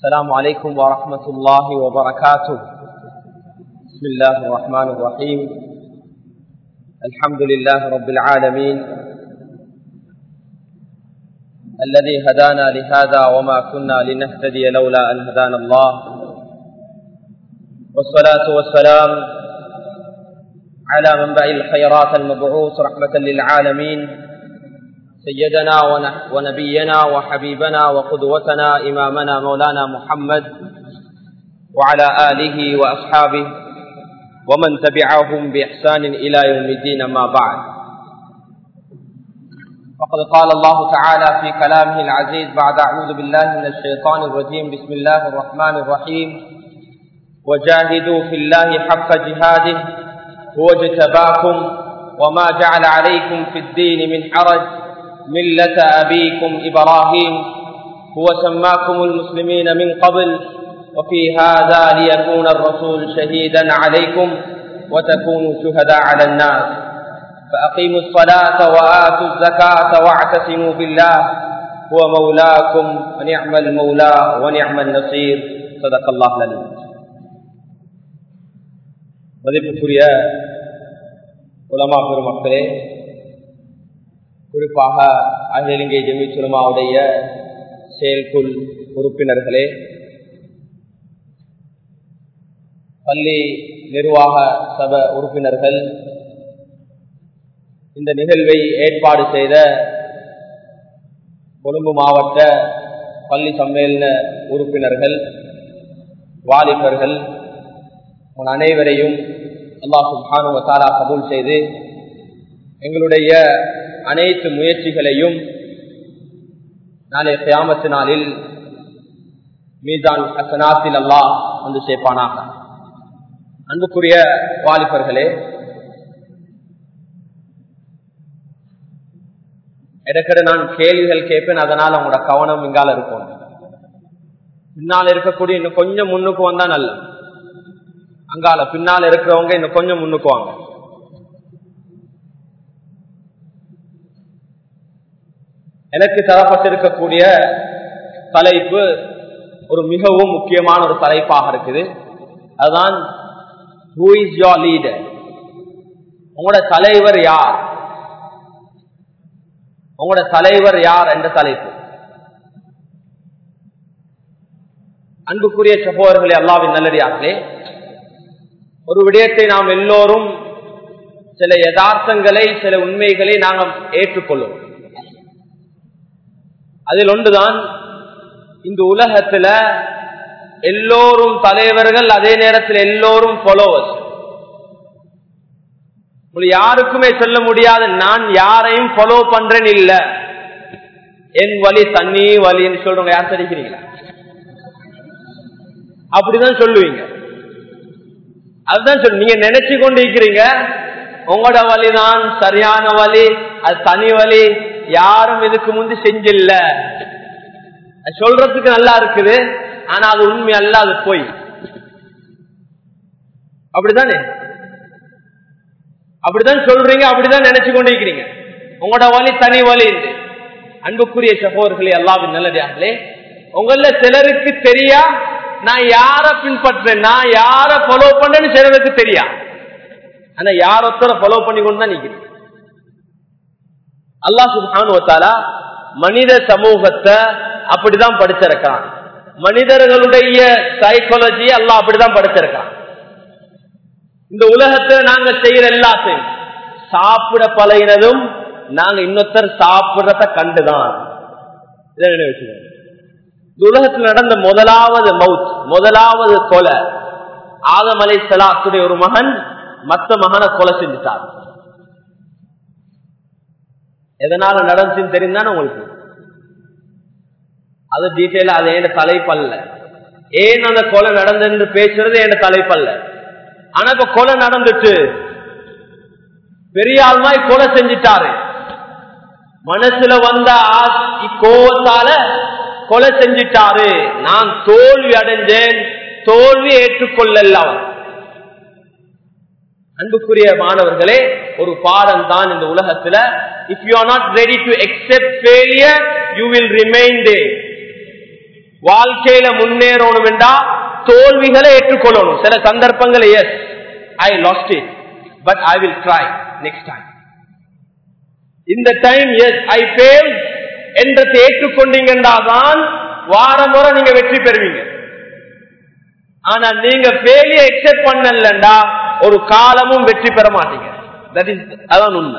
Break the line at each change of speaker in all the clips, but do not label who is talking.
السلام عليكم ورحمة الله وبركاته بسم الله الرحمن الرحيم الحمد لله رب العالمين الذي هدانا لهذا وما كنا لنهتدي لولا أن هدانا الله والصلاة والسلام على منبع الخيرات المبعوث رحمة للعالمين سيدنا ونبينا وحبيبنا وقدوتنا إمامنا مولانا محمد وعلى آله وأصحابه ومن تبعهم بإحسان إلى يوم الدين ما بعد فقد قال الله تعالى في كلامه العزيز بعد أعوذ بالله من الشيطان الرجيم بسم الله الرحمن الرحيم وجاهدوا في الله حق جهاده هو اجتباكم وما جعل عليكم في الدين من حرج ملة أبيكم إبراهيم هو سماكم المسلمين من قبل وفي هذا ليكون الرسول شهيدا عليكم وتكونوا شهداء على الناس فأقيموا الصلاة وآتوا الزكاة واعتصموا بالله هو مولاكم ونعم المولى ونعم النصير صدق الله العليم மதிப்புக்குரிய உலமா பெருமக்களே குறிப்பாக அகில இலங்கை ஜெமி சுலமாவுடைய செயற்குள் உறுப்பினர்களே பள்ளி நிர்வாக சப உறுப்பினர்கள் இந்த நிகழ்வை ஏற்பாடு செய்த கொழும்பு மாவட்ட பள்ளி சம்மேளன உறுப்பினர்கள் வாலிபர்கள் உன் அனைவரையும் அல்லாஹ் சுபானு தாரா கபூல் செய்து எங்களுடைய அனைத்து முயற்சிகளையும் நாளை கியாமத்து நாளில் மீதான் ஹசனாத்தில் அல்லாஹ் வந்து சேர்ப்பானாக அன்புக்குரிய வாலிபர்களே இடக்கிற நான் கேள்விகள் கேட்பேன் அதனால் அவங்களோட கவனம் இங்கால இருக்கும் பின்னால் இருக்கக்கூடிய இன்னும் கொஞ்சம் முன்னுக்கு வந்தா நல்லது அங்கால பின்னால் இருக்கிறவங்க இன்னும் கொஞ்சம் முன்னுக்கு வாங்க எனக்கு தரப்பட்டிருக்கக்கூடிய தலைப்பு ஒரு மிகவும் முக்கியமான ஒரு தலைப்பாக இருக்குது அதுதான் ஹூ இஸ் யோர் லீடர் உங்களோட தலைவர் யார் உங்களோட தலைவர் யார் என்ற தலைப்பு அன்புக்குரிய சகோதரர்களே அல்லாவின் நல்லடியார்களே ஒரு விடயத்தை நாம் எல்லோரும் சில யதார்த்தங்களை சில உண்மைகளை நாங்கள் ஏற்றுக்கொள்ளும் அதில் ஒன்றுதான் இந்த உலகத்துல எல்லோரும் தலைவர்கள் அதே நேரத்தில் எல்லோரும் ஃபாலோவர்ஸ் யாருக்குமே சொல்ல முடியாது நான் யாரையும் ஃபாலோ பண்றேன் இல்ல என் வழி தண்ணி வழின்னு சொல்றவங்க யார் தெரிவிக்கிறீங்களா அப்படிதான் சொல்லுவீங்க அதுதான் சொல்லு நீங்க நினைச்சு கொண்டு இருக்கிறீங்க உங்களோட வழிதான் சரியான வழி அது தனி வழி யாரும் இதுக்கு முந்தி செஞ்சில்ல சொல்றதுக்கு நல்லா இருக்குது ஆனா அது உண்மை அல்ல அது போய் அப்படித்தானே அப்படிதான் சொல்றீங்க அப்படிதான் நினைச்சு கொண்டிருக்கிறீங்க உங்களோட வழி தனி வழி அன்புக்குரிய சகோதரர்களே அல்லாவின் நல்லதாங்களே உங்கள சிலருக்கு தெரியா நான் யார பின்பற்றேன் நான் யார ஃபாலோ பண்றேன்னு சிலருக்கு தெரியா ஆனா யார் ஒருத்தர ஃபாலோ பண்ணி கொண்டு தான் நிக்கிறேன் அல்லா சுபானுவத்தாலா மனித சமூகத்தை அப்படிதான் படிச்சிருக்கான் மனிதர்களுடைய சைக்காலஜி எல்லாம் அப்படிதான் படிச்சிருக்கான் இந்த உலகத்தை நாங்க செய்யற எல்லாத்தையும் சாப்பிட பழகினதும் நாங்க இன்னொருத்தர் சாப்பிடுறத கண்டுதான் இந்த உலகத்தில் நடந்த முதலாவது மவுத் முதலாவது கொலை ஆதம் அலை சலாத்துடைய ஒரு மகன் மத்த மகனை கொலை செஞ்சுட்டார் எதனால நடந்துச்சுன்னு தெரிந்தானே உங்களுக்கு அது டீட்டெயிலா அது என் தலைப்பல்ல ஏன் அந்த கொலை நடந்து பேசுறது என் தலைப்பல்ல ஆனா இப்ப கொலை நடந்துட்டு பெரிய ஆள்மாய் கொலை செஞ்சிட்டாரு மனசுல வந்த கோவத்தால கொலை செஞ்சிட்டாரு நான் தோல்வி அடைஞ்சேன் தோல்வி ஏற்றுக்கொள்ளல அவர் அன்புக்குரிய மாணவர்களே ஒரு பாடம் தான் இந்த உலகத்துல if you are not ready to except failure you will remain there வாழ்க்கையில முன்னேறணும் என்றா தோல்விகளை ஏற்றுக்கொள்ளணும் சில சந்தர்ப்பங்கள் yes I lost it but I will try next time இந்த டைம் எஸ் ஐ ஃபேல் என்றதை ஏற்றுக்கொண்டீங்கன்னா தான் வார முறை நீங்க வெற்றி பெறுவீங்க ஆனா நீங்க ஃபெயிலிய எக்ஸெப்ட் பண்ணலண்டா ஒரு காலமும் வெற்றி பெற மாட்டீங்க தட் இஸ் அதான் உண்மை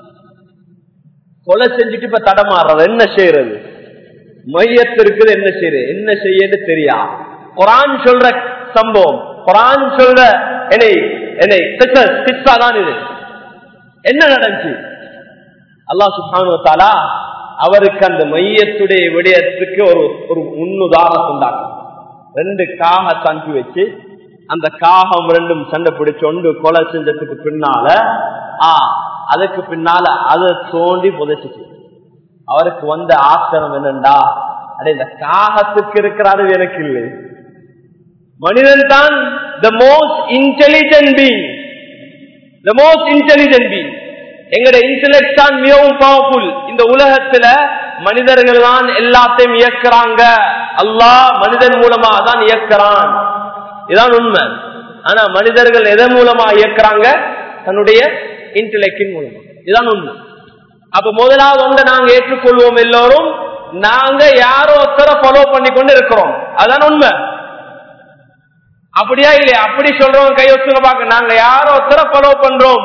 கொலை செஞ்சுட்டு இப்ப தடமாறுறது என்ன செய்யறது மையத்து இருக்குது என்ன செய்யறது என்ன செய்யன்னு தெரியா குரான் சொல்ற சம்பவம் குரான் சொல்ற என்னை என்னை சிக்ஸா தான் இது என்ன நடந்துச்சு அல்லாஹ் சுபானுவத்தாலா அவருக்கு அந்த மையத்துடைய விடயத்துக்கு ஒரு ஒரு முன்னுதாரணம் உண்டாக்கும் ரெண்டு காகத்தை அனுப்பி வச்சு அந்த காகம் ரெண்டும் சண்டை பிடிச்சு ஒன்று கொலை செஞ்சதுக்கு பின்னால ஆ அதுக்கு பின்னால அதை தோண்டி புதைச்சிச்சு அவருக்கு வந்த ஆத்திரம் என்னண்டா அடே இந்த காகத்துக்கு இருக்கிற அறிவு எனக்கு இல்லை மனிதன் தான் the most intelligent being the most intelligent being எங்கட இன்டெலெக்ட் தான் மிகவும் பவர்ஃபுல் இந்த உலகத்துல மனிதர்கள் தான் எல்லாத்தையும் இயக்குறாங்க அல்லாஹ் மனிதன் மூலமா தான் இயக்குறான் இதான் உண்மை ஆனா மனிதர்கள் எதன் மூலமா இயக்குறாங்க தன்னுடைய இன்டெலெக்டின் மூலமா இதுதான் உண்மை அப்ப முதலாவது ஒன்றை நாங்க ஏற்றுக்கொள்வோம் எல்லோரும் நாங்க யாரோ ஒருத்தர ஃபாலோ பண்ணி கொண்டு இருக்கிறோம் அதான் உண்மை அப்படியா இல்லையா அப்படி சொல்றவங்க கையொத்துங்க பாக்க நாங்க யாரோ ஒருத்தர ஃபாலோ பண்றோம்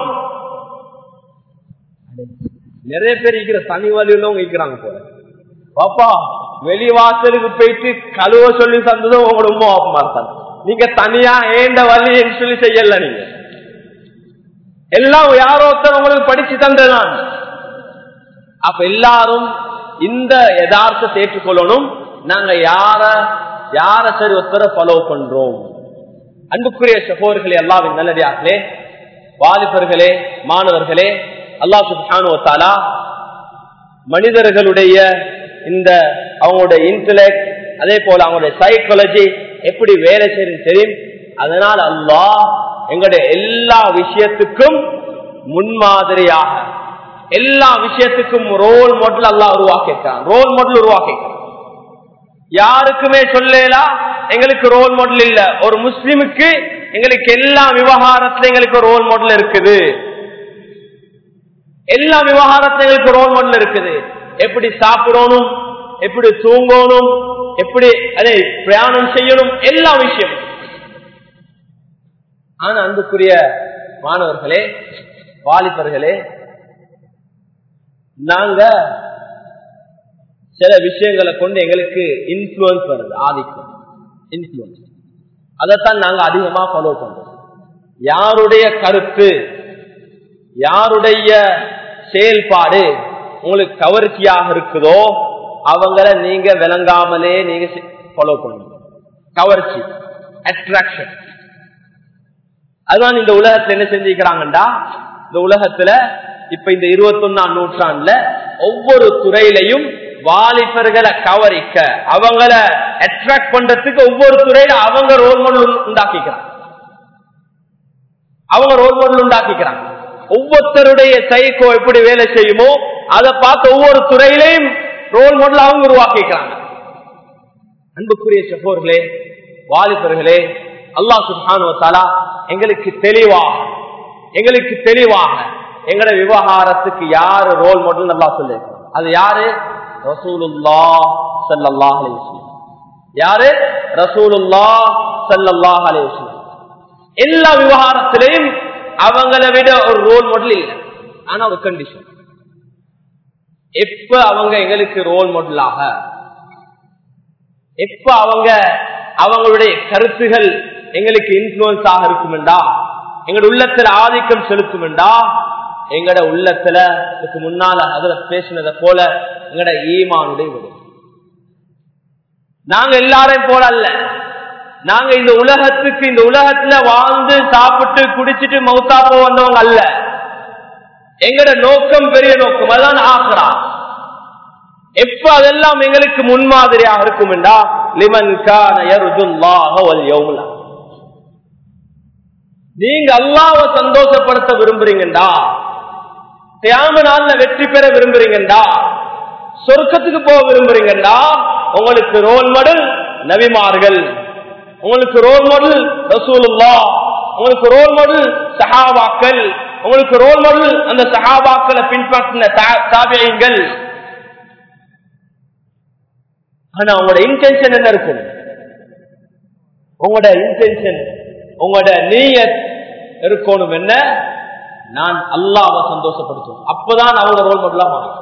நிறைய பேர் இருக்கிற தனி வழியுள்ளவங்க இருக்கிறாங்க போல பாப்பா வெளிவாசலுக்கு போயிட்டு கழுவ சொல்லி தந்ததும் உங்களோட உமா அப்பமா இருக்காங்க நீங்க தனியா ஏண்ட வழின்னு சொல்லி செய்யல நீங்க எல்லாம் யாரோ ஒருத்தர் உங்களுக்கு படிச்சு தந்ததான் அப்ப எல்லாரும் இந்த யதார்த்தத்தை ஏற்றுக்கொள்ளணும் நாங்க யார யார சரி ஒருத்தரை ஃபாலோ பண்றோம் அன்புக்குரிய சகோதரர்களே எல்லாவின் நல்லடியார்களே வாலிபர்களே மாணவர்களே அல்லா சுபானுவத்தாலா மனிதர்களுடைய இந்த அவங்களுடைய இன்டலெக்ட் அதே போல அவங்களுடைய சைக்காலஜி எப்படி வேலை செய்யும் தெரியும் அதனால் அல்லாஹ் எங்களுடைய எல்லா விஷயத்துக்கும் முன்மாதிரியாக எல்லா விஷயத்துக்கும் ரோல் மாடல் அல்லா உருவாக்கிட்டான் ரோல் மாடல் உருவாக்கிட்டான் யாருக்குமே சொல்லலாம் எங்களுக்கு ரோல் மாடல் இல்ல ஒரு முஸ்லிமுக்கு எங்களுக்கு எல்லா விவகாரத்துல எங்களுக்கு ரோல் மாடல் இருக்குது எல்லா விவகாரத்துல எங்களுக்கு ரோல் மாடல் இருக்குது எப்படி சாப்பிடணும் எப்படி தூங்கணும் எப்படி அதை பிரயாணம் செய்யணும் எல்லா விஷயம் ஆனா அன்புக்குரிய மாணவர்களே வாலிபர்களே நாங்க சில விஷயங்களை கொண்டு எங்களுக்கு இன்ஃபுளுன்ஸ் வருது ஆதிக்கம் இன்ஃபுளுன்ஸ் அதைத்தான் நாங்க அதிகமா ஃபாலோ பண்றோம் யாருடைய கருத்து யாருடைய செயல்பாடு உங்களுக்கு கவர்ச்சியாக இருக்குதோ அவங்கள நீங்க விளங்காமலே நீங்க ஃபாலோ பண்ணுங்க கவர்ச்சி அட்ராக்ஷன் அதுதான் இந்த உலகத்துல என்ன செஞ்சுக்கிறாங்கடா இந்த உலகத்துல இப்ப இந்த இருபத்தொன்னாம் நூற்றாண்டுல ஒவ்வொரு துறையிலையும் வாலிபர்களை கவரிக்க அவங்கள அட்ராக்ட் பண்றதுக்கு ஒவ்வொரு துறையில அவங்க ரோல் மாடல் உண்டாக்கிக்கிறாங்க அவங்க ரோல் மாடல் உண்டாக்கிக்கிறாங்க ஒவ்வொருத்தருடைய சைக்கோ எப்படி வேலை செய்யுமோ அதை பார்த்து ஒவ்வொரு துறையிலையும் ரோல் மாடல் அவங்க உருவாக்கிக்கிறாங்க அன்புக்குரிய சகோர்களே வாலிபர்களே அல்லா சுபானுவத்தாலா எங்களுக்கு தெளிவாக எங்களுக்கு தெளிவாக எங்கட விவகாரத்துக்கு யாரு ரோல் மாடல் நல்லா சொல்லு அது யாரு ரசூலுல்லா சல்லாஹ் அலிஸ்லாம் யாரு ரசூலுல்லா சல்லாஹ் அலிஸ்லாம் எல்லா விவகாரத்திலையும் அவங்களை விட ஒரு ரோல் மாடல் இல்லை ஆனா ஒரு கண்டிஷன் எப்ப அவங்க எங்களுக்கு ரோல் மாடலாக எப்ப அவங்க அவங்களுடைய கருத்துகள் எங்களுக்கு இன்ஃபுளுன்ஸ் ஆக இருக்குமெண்டா எங்களோட உள்ளத்துல ஆதிக்கம் செலுத்துமெண்டா எங்கட உள்ளத்துல இதுக்கு முன்னால அதுல பேசினதை போல எங்கட ஈமானுடைய விடும் நாங்க எல்லாரையும் போல அல்ல நாங்க இந்த உலகத்துக்கு இந்த உலகத்துல வாழ்ந்து சாப்பிட்டு குடிச்சிட்டு மௌத்தா போ வந்தவங்க அல்ல எங்கட நோக்கம் பெரிய நோக்கம் அதான் ஆகிறா எப்ப அதெல்லாம் எங்களுக்கு முன்மாதிரியாக இருக்கும் என்றா லிமன் நீங்க அல்லாவ சந்தோஷப்படுத்த விரும்புறீங்கடா தியாம நாள்ல வெற்றி பெற விரும்புறீங்கடா சொர்க்கத்துக்கு போக விரும்புறீங்கடா உங்களுக்கு ரோல் மாடல் நபிமார்கள் உங்களுக்கு ரோல் மாடல் ரசூலுல்லா உங்களுக்கு ரோல் மாடல் சஹாபாக்கள் உங்களுக்கு ரோல் மாடல் அந்த சஹாபாக்களை பின்பற்றின தாபியங்கள் ஆனா உங்களோட இன்டென்ஷன் என்ன இருக்கும் உங்களோட இன்டென்ஷன் உங்களோட நீயத் இருக்கணும் என்ன நான் அல்லாவை சந்தோஷப்படுத்தும் அப்பதான் அவங்க ரோல் மாடலா மாறும்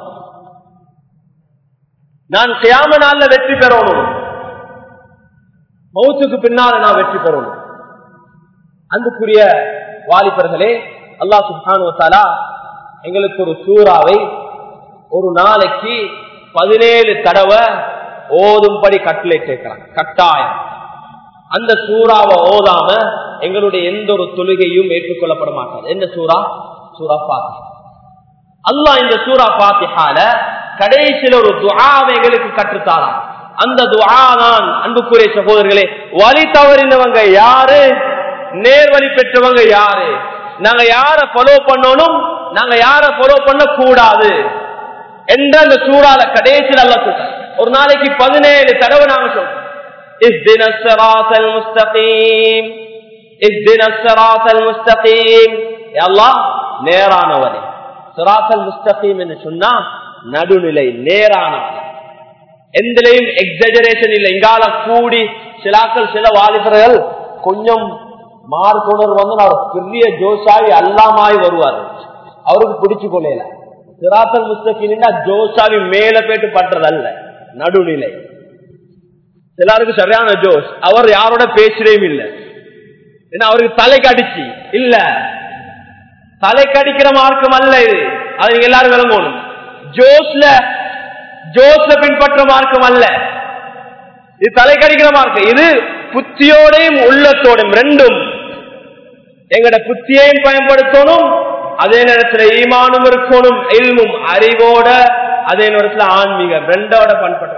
நான் கியாம நாள்ல வெற்றி பெறணும் மௌத்துக்கு பின்னால நான் வெற்றி பெறணும் அன்புக்குரிய வாலிபர்களே அல்லா சுபானுவத்தாலா எங்களுக்கு ஒரு சூறாவை ஒரு நாளைக்கு பதினேழு தடவை ஓதும்படி கட்டளை கேட்கிறான் கட்டாயம் அந்த சூறாவை ஓதாம எங்களுடைய எந்த ஒரு தொழுகையும் ஏற்றுக்கொள்ளப்பட மாட்டாது என்ன சூறா சூறா பாத்தி அல்லா இந்த சூறா பாத்திஹால கடைசியில் ஒரு துஆவை எங்களுக்கு கற்றுத்தாரான் அந்த துஆ தான் அன்புக்குரிய சகோதரர்களே வழி தவறினவங்க யாரு நேர்வழி பெற்றவங்க யாரு நாங்க யார ஃபாலோ பண்ணணும் நாங்க யார ஃபாலோ பண்ண கூடாது என்ற அந்த சூறால கடைசியில் அல்ல சொல்றாங்க ஒரு நாளைக்கு பதினேழு தடவை நாங்க சொல்றோம் اهدنا الصراط المستقيم اهدنا الصراط المستقيم يا الله நேரான வழி சிராத்தல் முஸ்தகீம் என்று சொன்னா நடுநிலை நேரான எந்திலையும் எக்ஸஜரேஷன் இல்லை இங்கால கூடி சிலாக்கள் சில வாலிபர்கள் கொஞ்சம் மார்க்குணர் வந்து அவர் பெரிய ஜோஷாவி அல்லாமாய் வருவார் அவருக்கு பிடிச்சு கொள்ளையில சிராத்தல் முஸ்தகினா ஜோஷாவி மேல போயிட்டு பண்றது அல்ல நடுநிலை சிலருக்கு சரியான ஜோஷ் அவர் யாரோட பேசுறேயும் இல்லை ஏன்னா அவருக்கு தலைக்கு அடிச்சு இல்ல தலைக்கு அடிக்கிற மார்க்கம் அல்ல இது அது நீங்க எல்லாரும் விளங்கணும் ஜோஸ்ல ஜோஸ்ல பின்பற்ற மார்க்கம் அல்ல இது தலைக்கடிக்கிற மார்க்கம் இது புத்தியோடையும் உள்ளத்தோடையும் ரெண்டும் எங்கட புத்தியையும் பயன்படுத்தணும் அதே நேரத்தில் ஈமானும் இருக்கணும் இல்மும் அறிவோட அதே நேரத்தில் ஆன்மீகம் ரெண்டோட பயன்படுத்தணும்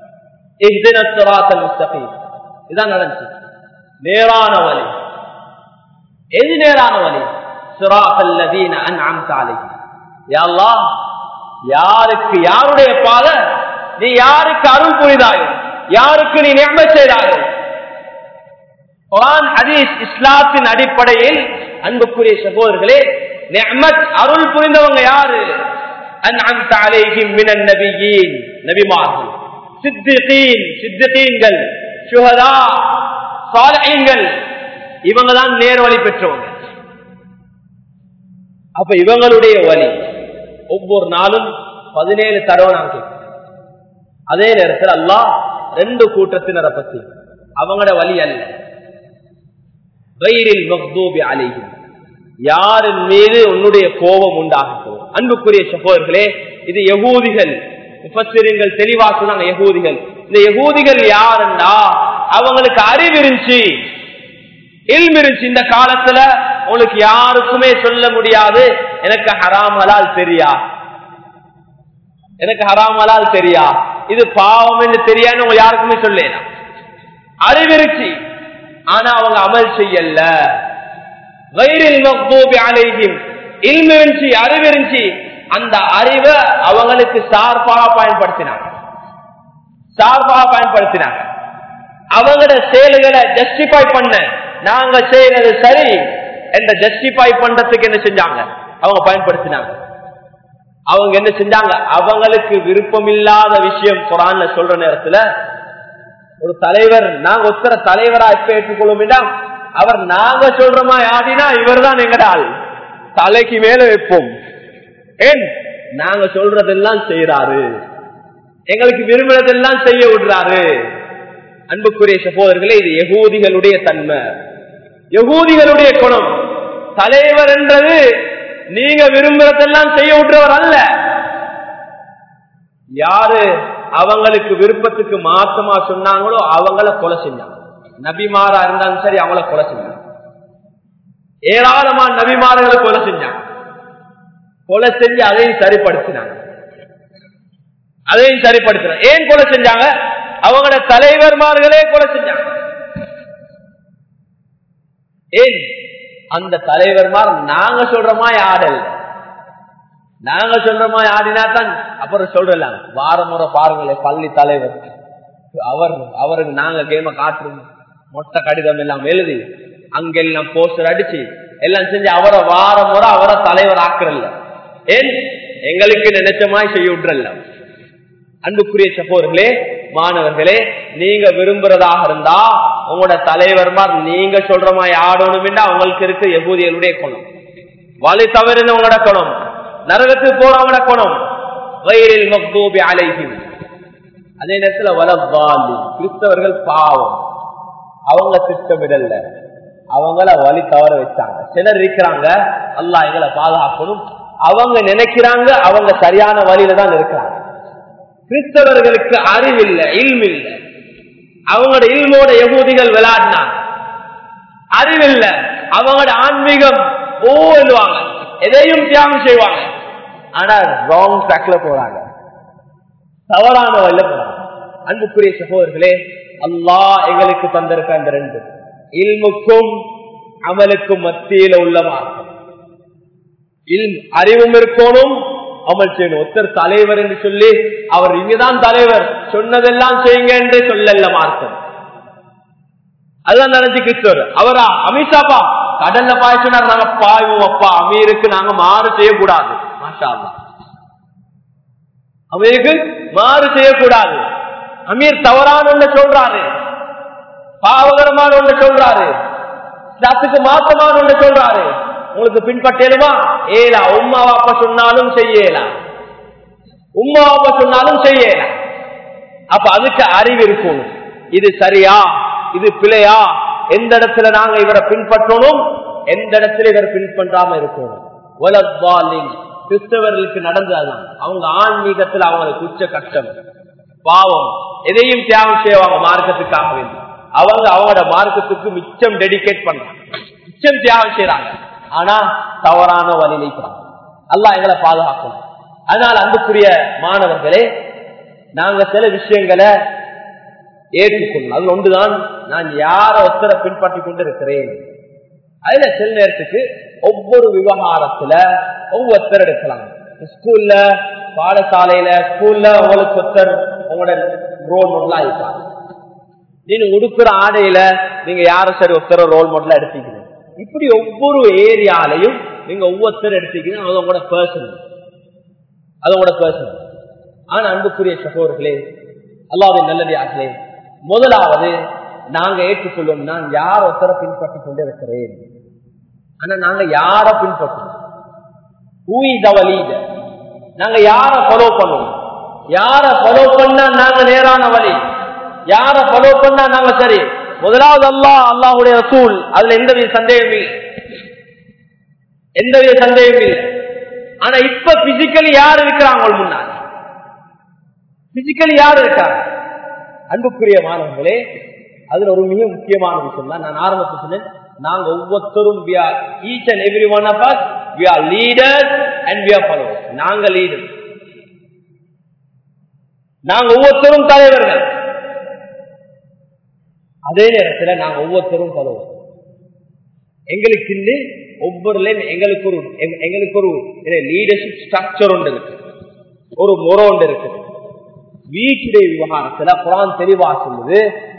இதான் நடந்துச்சு நேரான வழி எது நேரான வழி சிராத்தல்லதீன அன்அம்த அலைஹிம் யா அல்லாஹ் யாருக்கு யாருடைய பாத நீ யாருக்கு அருள் புரிதாயோ யாருக்கு நீ நியம செய்தாயோ குரான் ஹதீஸ் இஸ்லாத்தின் அடிப்படையில் அன்புக்குரிய சகோதரர்களே நியமத் அருள் புரிந்தவங்க யாரு அன்அம்த அலைஹிம் மினன் நபியீன் நபிமார்கள் சித்திகீன் சித்திகீன்கள் சுஹதா சாலிஹீன்கள் இவங்க தான் நேர் வழி பெற்றவங்க அப்ப இவங்களுடைய வழி ஒவ்வொரு நாளும் பதினேழு தடவை நாம் கேட்கிறோம் அதே நேரத்தில் அல்லாஹ் ரெண்டு கூட்டத்தினரை பத்தி அவங்களோட வழி அல்ல வயிறில் மக்தூபி அலையும் யாரின் மீது உன்னுடைய கோபம் உண்டாகட்டும் அன்புக்குரிய சகோதரர்களே இது யகூதிகள் முப்பத்திரங்கள் தெளிவாக்குனாங்க யகூதிகள் இந்த யகூதிகள் யாருன்னா அவங்களுக்கு அறிவு இருந்துச்சு இல்மு இருந்துச்சு இந்த காலத்துல உங்களுக்கு யாருக்குமே சொல்ல முடியாது எனக்கு ஹராம் ஹலால் தெரியா எனக்கு ஹராம் ஹலால் தெரியா இது பாவம் என்று தெரியான்னு உங்க யாருக்குமே சொல்லலாம் அறிவிருச்சு ஆனா அவங்க அமல் செய்யல வயிறில் மக்தூபி அலைஹிம் இல்மு இருந்துச்சு அறிவு இருந்துச்சு அந்த அறிவை அவங்களுக்கு சார்பாக பயன்படுத்தினாங்க சார்பாக பயன்படுத்தினாங்க அவங்களோட செயல்களை ஜஸ்டிஃபை பண்ண நாங்க செய்யறது சரி என்ற ஜஸ்டிஃபை பண்றதுக்கு என்ன செஞ்சாங்க அவங்க பயன்படுத்தினாங்க அவங்க என்ன செஞ்சாங்க அவங்களுக்கு விருப்பம் இல்லாத விஷயம் குரான்ல சொல்ற நேரத்துல ஒரு தலைவர் நாங்க ஒத்தர தலைவரா எப்ப ஏற்றுக்கொள்ளும் அவர் நாங்க சொல்றோமா யாடினா இவர் தான் எங்கடால் தலைக்கு மேல வைப்போம் ஏன் நாங்க சொல்றதெல்லாம் செய்யறாரு எங்களுக்கு விரும்புறதெல்லாம் செய்ய விடுறாரு அன்புக்குரிய சகோதரர்களே இது யகூதிகளுடைய தன்மை யகூதிகளுடைய குணம் தலைவர் என்றது நீங்க விரும்புறதெல்லாம் செய்ய விட்டுறவர் அல்ல யாரு அவங்களுக்கு விருப்பத்துக்கு மாற்றமா சொன்னாங்களோ அவங்கள கொலை செஞ்சாங்க நபிமாரா இருந்தாலும் சரி அவங்கள கொலை செஞ்சாங்க ஏராளமான நபிமார்களை கொலை செஞ்சாங்க கொலை செஞ்சு அதையும் சரிப்படுத்தினாங்க அதையும் சரிப்படுத்தினாங்க ஏன் கொலை செஞ்சாங்க அவங்களோட தலைவர்மார்களே கொலை செஞ்சாங்க ஏன் அந்த தலைவர்மார் நாங்க சொல்றோமா ஆடல் நாங்க சொல்றோமா ஆடினா தான் அப்புறம் சொல்றலாம் வார முறை பாருங்களே பள்ளி தலைவர் அவர் அவருக்கு நாங்க கேம காட்டுறோம் மொட்டை கடிதம் எல்லாம் எழுதி அங்கெல்லாம் போஸ்டர் அடிச்சு எல்லாம் செஞ்சு அவரை வார முறை அவரை தலைவர் ஆக்குறல்ல ஏன் எங்களுக்கு நினைச்ச மாதிரி செய்ய விட்டுறல்ல அன்புக்குரிய சகோதரர்களே மாணவர்களே நீங்க விரும்புறதாக இருந்தா உங்களோட தலைவர்மார் நீங்க சொல்ற மாதிரி ஆடணும் அவங்களுக்கு இருக்கு எபூதியலுடைய குணம் வழி தவறினவங்களோட குணம் நரகத்துக்கு போறவங்களோட குணம் வயிறில் மக்தூபி அலைஹிம் அதே நேரத்துல வளவாலி கிறிஸ்தவர்கள் பாவம் அவங்க திட்டமிடல அவங்கள வழி தவற வச்சாங்க சிலர் இருக்கிறாங்க அல்லாஹ் எங்களை பாதுகாக்கணும் அவங்க நினைக்கிறாங்க அவங்க சரியான வழியில தான் இருக்கிறாங்க கிறிஸ்தவர்களுக்கு அறிவில்லை இல்மில்லை அவங்களோட இல்மோட யகூதிகள் விளையாடினாங்க அறிவில்ல அவங்களோட ஆன்மீகம் ஓடுவாங்க எதையும் தியாகம் செய்வாங்க ஆனா ராங் ட்ராக்ல போறாங்க தவறான வழியில போறாங்க அன்புக்குரிய சகோதரர்களே அல்லாஹ் எங்களுக்கு தந்திருக்க அந்த ரெண்டு இல்முக்கும் அமலுக்கும் மத்தியில உள்ள மார்க்கம் இல் அறிவும் இருக்கணும் அமல் செய்யணும் ஒருத்தர் தலைவர் என்று சொல்லி அவர் இங்கதான் தலைவர் சொன்னதெல்லாம் செய்யுங்க என்று சொல்லல மார்க்கம் அதுதான் நினைச்சு கிறிஸ்தவர் அவரா அமித்ஷாப்பா கடல்ல பாய்ச்சினார் நாங்க பாய்வோம் அப்பா அமீருக்கு நாங்க மாறு செய்யக்கூடாது மாஷா அல்லாஹ். அமீருக்கு மாறு செய்யக்கூடாது அமீர் தவறான ஒண்ணு சொல்றாரு பாவகரமான ஒண்ணு சொல்றாரு இஸ்லாத்துக்கு மாற்றமான ஒண்ணு சொல்றாரு உங்களுக்கு பின்பற்றலுமா ஏலா உம்மா வாப்பா சொன்னாலும் செய்யலாம் உம்மா வாப்பா சொன்னாலும் செய்யலாம் அப்ப அதுக்கு அறிவு இருக்கணும் இது சரியா இது பிழையா எந்த இடத்துல நாங்க இவரை பின்பற்றணும் எந்த இடத்துல இவர் பின்பற்றாம இருக்கணும் வலத்தாலின் கிறிஸ்தவர்களுக்கு நடந்ததுதான் அவங்க ஆன்மீகத்துல அவங்களுக்கு உச்ச கஷ்டம் பாவம் எதையும் தியாகம் செய்வாங்க மார்க்கத்துக்காக வேண்டி அவங்க அவங்களோட மார்க்கத்துக்கு மிச்சம் டெடிகேட் பண்றாங்க மிச்சம் தியாகம் செய்யறாங்க ஆனா தவறான வழி நிற்கிறாங்க அல்லாஹ் எங்களை பாதுகாக்கணும் அதனால அன்புக்குரிய மாணவர்களே நாங்க சில விஷயங்களை ஏற்றுக்கொள்ளணும் அது ஒன்றுதான் நான் யார ஒத்தரை பின்பற்றி கொண்டு இருக்கிறேன் அதுல சில நேரத்துக்கு ஒவ்வொரு விவகாரத்துல ஒவ்வொருத்தர் எடுக்கலாம் ஸ்கூல்ல பாடசாலையில ஸ்கூல்ல உங்களுக்கு ஒருத்தர் உங்களோட ரோல் மாடலா இருப்பாங்க நீங்க உடுக்கிற ஆடையில நீங்க யார சரி ஒருத்தர ரோல் மாடலா எடுத்துக்கிறீங்க இப்படி ஒவ்வொரு ஏரியாலையும் நீங்க ஒவ்வொருத்தர் எடுத்துக்கிறீங்க அது உங்களோட பர்சன் அது உங்களோட பர்சன் ஆனா அன்புக்குரிய சகோதரர்களே அல்லாவின் நல்லடியார்களே முதலாவது நாங்க ஏற்றுக்கொள்வோம் நான் யார் ஒருத்தரை பின்பற்றி கொண்டு இருக்கிறேன் ஆனா நாங்க யார பின்பற்றோம் நாங்க யார ஃபாலோ பண்ணுவோம் யார ஃபாலோ பண்ணா நாங்க நேரான வழி யார ஃபாலோ பண்ணா நாங்க சரி முதலாவது அல்லாஹ் அல்லாஹுடைய ரசூல் அதுல எந்தவித சந்தேகம் இல்லை எந்தவித சந்தேகம் இல்லை ஆனா இப்ப பிசிக்கலி யார் இருக்கிறாங்க முன்னாடி பிசிக்கலி யார் இருக்காங்க அன்புக்குரிய மாணவர்களே அதுல ஒரு மிக முக்கியமான விஷயம் தான் நான் ஆரம்பத்தில் சொன்னேன் நாங்க ஒவ்வொருத்தரும் each and every one of us we are leaders and we are followers நாங்க லீடர் நாங்க ஒவ்வொருத்தரும் தலைவர்கள் அதே நேரத்தில் நாங்க ஒவ்வொருத்தரும் ஃபாலோவர்ஸ் எங்களுக்கு இல்லை ஒவ்வொருலையும் எங்களுக்கு ஒரு எங்களுக்கு ஒரு லீடர்ஷிப் ஸ்ட்ரக்சர் ஒன்று இருக்கு ஒரு முறை ஒன்று இருக்குது வீட்டுடைய விவகாரத்துல குரான் தெளிவா சொல்லுது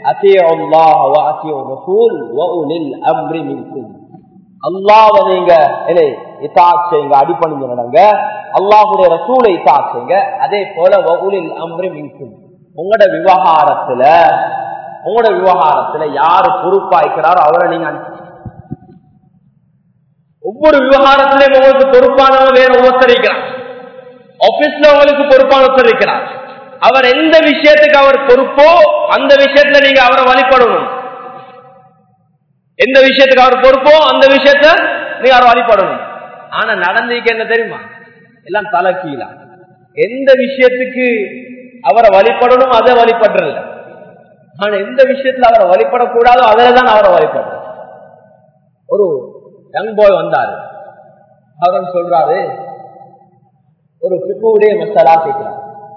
அல்லாவ நீங்க செய்யுங்க அடிப்பணிஞ்சு நடங்க அல்லாஹுடைய ரசூலை இத்தா செய்யுங்க அதே போல வகுலில் அம்ரி மின்கும் உங்களோட விவகாரத்துல உங்களோட விவகாரத்துல யாரு பொறுப்பாய்க்கிறாரோ அவரை நீங்க அனுப்பி ஒவ்வொரு விவகாரத்திலையும் உங்களுக்கு பொறுப்பானவங்க வேற ஒவ்வொருத்தரிக்கிறார் ஆபீஸ்ல உங்களுக்கு பொறுப்பான இருக்கிறார் அவர் எந்த விஷயத்துக்கு அவர் பொறுப்போ அந்த விஷயத்துல நீங்க அவரை வழிபடணும் எந்த விஷயத்துக்கு அவர் பொறுப்போ அந்த விஷயத்த நீங்க அவரை வழிபடணும் ஆனா நடந்திருக்க என்ன தெரியுமா எல்லாம் தலை கீழா எந்த விஷயத்துக்கு அவரை வழிபடணும் அதை வழிபடுறல ஆனா எந்த விஷயத்துல அவரை வழிபடக்கூடாதோ அதில் தான் அவரை வழிபடுற ஒரு யங் பாய் வந்தாரு அவர் சொல்றாரு ஒரு பிக்குடைய மசாலா கேட்கிறார்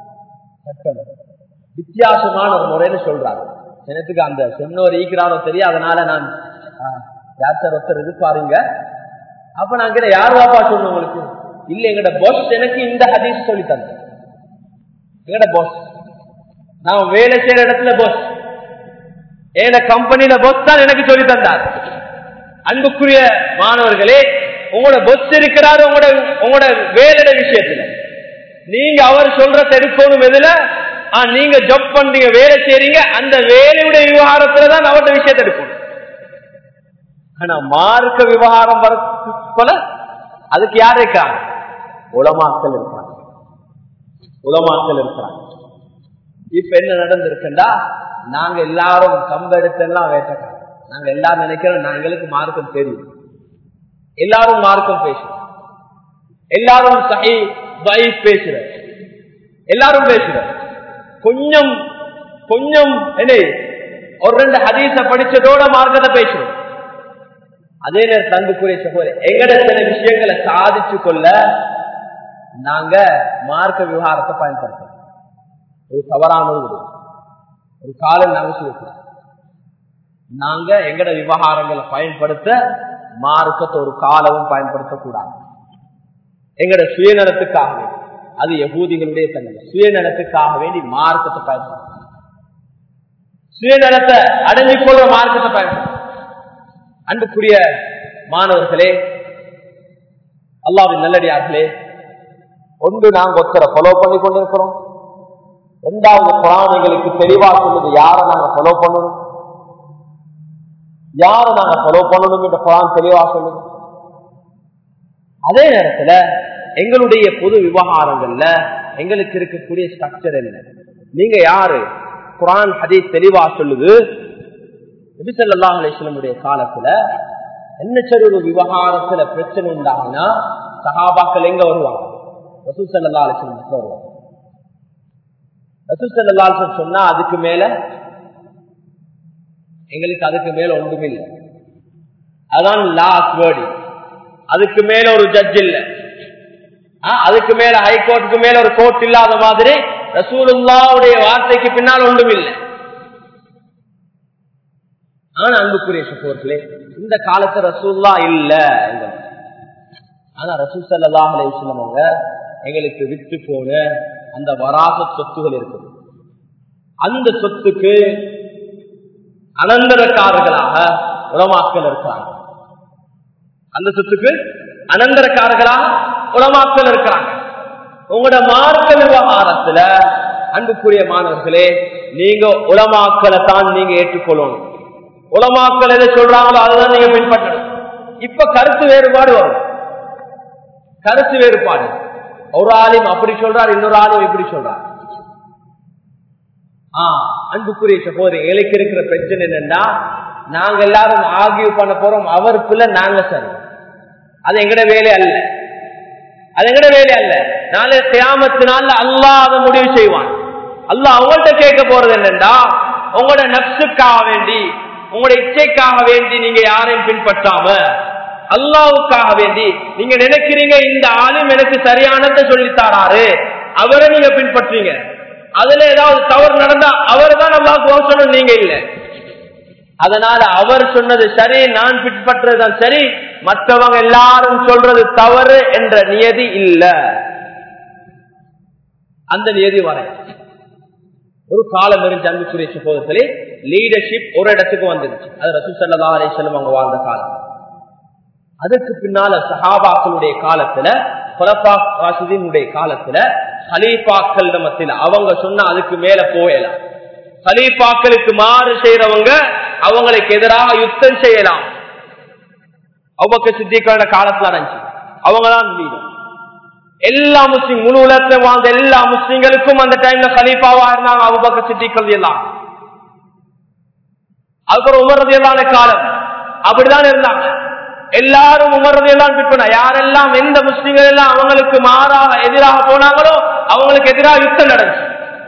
வித்தியாசமான ஒரு முறைன்னு சொல்றாரு எனக்கு அந்த சென்னோர் ஈக்கிறாரோ தெரியும் அதனால நான் யார் சார் ஒருத்தர் எதிர்பாருங்க அப்ப நான் கிட்ட யார் வாப்பா சொல்லணும் உங்களுக்கு இல்ல எங்கட பாஸ் எனக்கு இந்த ஹதீஸ் சொல்லி தந்த எங்கட பாஸ் நான் வேலை செய்யற இடத்துல போஸ் ஏன கம்பெனியில பொஸ் தான் எனக்கு சொல்லி தந்தார் அன்புக்குரிய மாணவர்களே உங்களோட பொஸ் இருக்கிறாரு உங்களோட உங்களோட வேலையோட விஷயத்துல நீங்க அவர் சொல்ற எடுக்கணும் எதுல ஆ, நீங்க ஜப் பண்றீங்க வேலை செய்றீங்க அந்த வேலையுடைய விவகாரத்துல தான் அவருடைய விஷயத்தை எடுக்கணும் ஆனா மார்க்க விவகாரம் வரக்குள்ள அதுக்கு யார் இருக்காங்க உலமாக்கள் இருக்காங்க உலமாக்கள் இருக்கிறாங்க இப்ப என்ன நடந்திருக்குண்டா நாங்க எல்லாரும் கம்ப எடுத்தெல்லாம் வேட்டக்காரன் நாங்க எல்லாரும் நினைக்கிறோம் நான் எங்களுக்கு மார்க்கம் தெரியும் எல்லாரும் மார்க்கம் பேசுறோம் எல்லாரும் சஹி வைஃப் பேசுற எல்லாரும் பேசுற கொஞ்சம் கொஞ்சம் என்ன ஒரு ரெண்டு ஹதீஸ படிச்சதோட மார்க்கத்தை பேசுறோம் அதே நேரம் தந்துக்குரிய சகோதரி எங்கட சில விஷயங்களை சாதிச்சு கொள்ள நாங்க மார்க்க விவகாரத்தை பயன்படுத்துறோம் ஒரு தவறான ஒரு ஒரு காலம் நாங்க சொல்லிக்கிறோம் நாங்க எங்கட விவகாரங்களை பயன்படுத்த மார்க்கத்தை ஒரு காலமும் பயன்படுத்தக்கூடாது எங்கட சுயநலத்துக்காக வேண்டி அது யகூதிகளுடைய தன்மை சுயநலத்துக்காக வேண்டி மார்க்கத்தை பயன்படுத்த சுயநலத்தை அடைஞ்சு கொள்ற மார்க்கத்தை பயன்படுத்த அன்புக்குரிய மாணவர்களே அல்லாவின் நல்லடியார்களே ஒன்று நாங்க ஒருத்தரை ஃபாலோ பண்ணி கொண்டிருக்கிறோம் இரண்டாவது குரானைகளுக்கு தெளிவா சொல்லுது யாரை நாங்க ஃபாலோ பண்ணணும் யாரை நாங்க ஃபாலோ பண்ணணும் என்ற குரான் தெளிவா சொல்லுது அதே நேரத்துல எங்களுடைய பொது விவகாரங்கள்ல எங்களுக்கு இருக்கக்கூடிய ஸ்ட்ரக்சர் என்ன நீங்க யாரு குரான் ஹதீஸ் தெளிவா சொல்லுது நபிசல்லா அலிஸ்லமுடைய காலத்துல என்ன சரி ஒரு விவகாரத்துல பிரச்சனை உண்டாகுனா சஹாபாக்கள் எங்க வருவாங்க ரசூல் சல்லா அலிஸ்லம் வருவாங்க ரசூல் சல்லா அலிஸ்லம் சொன்னா அதுக்கு மேல எங்களுக்கு அதுக்கு மேல ஒன்றும் இல்லை அதான் லாஸ்ட் வேர்டு அதுக்கு மேல ஒரு ஜட்ஜ் இல்ல ஆ, அதுக்கு மேல ஹைகோர்ட்டுக்கு மேல ஒரு கோர்ட் இல்லாத மாதிரி ரசூலுல்லாவுடைய வார்த்தைக்கு பின்னால் ஒன்றும் இல்லை ஆனா அன்புக்குரிய சகோதரர்களே இந்த காலத்து ரசூல்லா இல்ல எங்க. ஆனா ரசூல் சல்லாஹ் அலைவங்க எங்களுக்கு விட்டு போன அந்த வராச சொத்துகள் இருக்குது அந்த சொத்துக்கு அனந்தரக்காரர்களாக உலமாக்கள் இருக்கிறாங்க அந்த சொத்துக்கு அனந்தரக்காரர்களாக உலமாக்கள் இருக்கிறாங்க உங்களோட மார்க்க விவகாரத்துல அன்புக்குரிய மாணவர்களே நீங்க உலமாக்களை தான் நீங்க ஏற்றுக்கொள்ளணும் உலமாக்கள் எதை சொல்றாங்களோ அதுதான் நீங்க பின்பற்றணும் இப்ப கருத்து வேறுபாடு வரும் கருத்து வேறுபாடு ஒரு ஆளும் அப்படி சொல்றார் இன்னொரு ஆளும் இப்படி சொல்றார் ஆஹ் அன்புக்குரிய சகோதரி எங்களுக்கு இருக்கிற பிரச்சனை என்னன்னா நாங்க எல்லாரும் ஆகிய பண்ண போறோம் அவர் பிள்ளை நாங்க சரி அது எங்கட வேலை அல்ல அது எங்கட வேலை அல்ல நாளை தியாமத்தினால அல்லாஹ் அதை முடிவு செய்வான் அல்லாஹ் அவங்கள்ட்ட கேட்க போறது என்னன்னா உங்களோட நப்சுக்காக வேண்டி உங்களோட இச்சைக்காக வேண்டி நீங்க யாரையும் பின்பற்றாம அல்லாவுக்காக வேண்டி நீங்க நினைக்கிறீங்க இந்த ஆளும் எனக்கு சரியானதை சொல்லித்தாராரு அவரை நீங்க பின்பற்றீங்க அதுல ஏதாவது தவறு நடந்தா அவர் தான் அல்லாவுக்கு சொல்லணும் நீங்க இல்ல அதனால அவர் சொன்னது சரி நான் பின்பற்றதுதான் சரி மற்றவங்க எல்லாரும் சொல்றது தவறு என்ற நியதி இல்ல அந்த நியதி வர ஒரு காலம் இருந்து அன்புக்குரிய சகோதரர்களே லீடர்ஷிப் ஒரு இடத்துக்கு வந்துருச்சு அது ரசூ சல்லா அலிஸ்லம் அவங்க வாழ்ந்த காலம் அதுக்கு பின்னால சஹாபாக்களுடைய காலத்துல ராசிதீனுடைய காலத்துல ஹலீஃபாக்கள் மத்தியில் அவங்க சொன்னா அதுக்கு மேல போயலாம் ஹலீஃபாக்களுக்கு மாறு செய்யறவங்க அவங்களுக்கு எதிராக யுத்தம் செய்யலாம் அவங்க சித்திக்கான காலத்துல அடைஞ்சு அவங்கதான் வீடு எல்லா முஸ்லிம் முழு உலகத்துல வாழ்ந்த எல்லா முஸ்லிம்களுக்கும் அந்த டைம்ல கலீஃபாவா இருந்தாங்க அவங்க சித்திக்கள் எல்லாம் அதுக்கப்புறம் உமர்றதையிலான காலம் அப்படிதான் இருந்தாங்க எல்லாரும் உமர்றதையெல்லாம் பிற்பன யாரெல்லாம் எந்த முஸ்லிம்கள் எல்லாம் அவங்களுக்கு மாறாக எதிராக போனாங்களோ அவங்களுக்கு எதிராக யுத்தம் நடந்துச்சு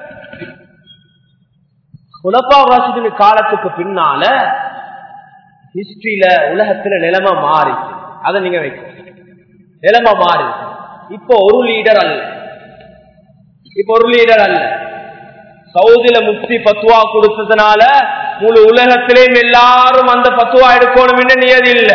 குலப்பா வாசிதின் காலத்துக்கு பின்னால ஹிஸ்டரியில உலகத்துல நிலைமை மாறிச்சு அதை நீங்க வைக்க நிலைமை மாறிச்சு இப்போ ஒரு லீடர் அல்ல இப்ப ஒரு லீடர் அல்ல சவுதியில முக்தி பத்துவா கொடுத்ததுனால முழு உலகத்திலேயும் எல்லாரும் அந்த பத்துவா எடுக்கணும் நியதி இல்ல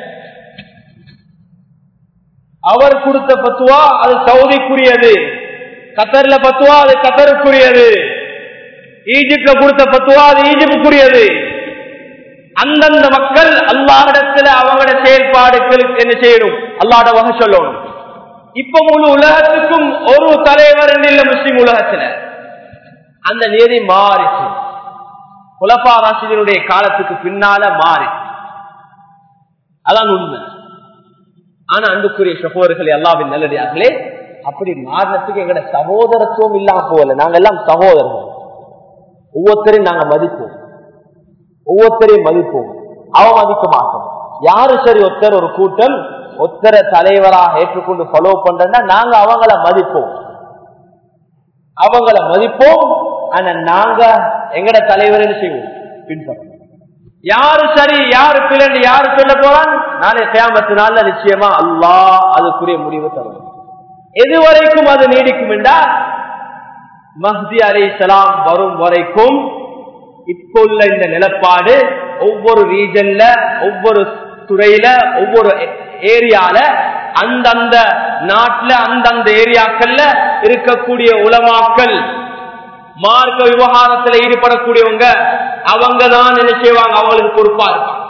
அவர் கொடுத்த பத்துவா அது சவுதிக்குரியது கத்தர்ல பத்துவா அது கத்தருக்குரியது ஈஜிப்ட்ல கொடுத்த பத்துவா அது ஈஜிப்டுக்குரியது அந்தந்த மக்கள் அல்லாஹிடத்துல அவங்களோட செயல்பாடுகளுக்கு என்ன செய்யணும் அல்லாட வகை சொல்லணும் இப்ப முழு உலகத்துக்கும் ஒரு தலைவர் இல்ல முஸ்லிம் உலகத்துல அந்த நீதி மாறிச்சு குலப்பா ராசிதனுடைய காலத்துக்கு பின்னால மாறி அதான் உண்மை ஆனா அன்புக்குரிய சகோதரர்கள் எல்லாவின் நல்லடியார்களே அப்படி மாறினத்துக்கு எங்கட சகோதரத்துவம் இல்லாம போகல நாங்க எல்லாம் சகோதரர்கள் ஒவ்வொருத்தரையும் நாங்க மதிப்போம் ஒவ்வொருத்தரையும் மதிப்போம் அவமதிக்க மாட்டோம் யாரு சரி ஒருத்தர் ஒரு கூட்டம் ஒத்தரை தலைவராக ஏற்றுக்கொண்டு ஃபாலோ பண்றா நாங்க அவங்கள மதிப்போம் அவங்கள மதிப்போம் ஆனா நாங்க எங்கட தலைவர் செய்வோம் பின்பற்றோம் யாரு சரி யாரு பிள்ளை யாரு சொல்ல போறான் நாளை சேமத்து நாள்ல நிச்சயமா அல்லா அதுக்குரிய முடிவு தரும் எதுவரைக்கும் அது நீடிக்கும் என்றால் மஹ்தி அலி சலாம் வரும் வரைக்கும் இப்போ உள்ள இந்த நிலப்பாடு ஒவ்வொரு ரீஜன்ல ஒவ்வொரு துறையில ஒவ்வொரு ஏரியால அந்தந்த நாட்டுல அந்தந்த ஏரியாக்கள்ல இருக்கக்கூடிய உலமாக்கள் மார்க்க விவகாரத்துல ஈடுபடக்கூடியவங்க அவங்க தான் என்ன செய்வாங்க அவங்களுக்கு பொறுப்பா இருப்பாங்க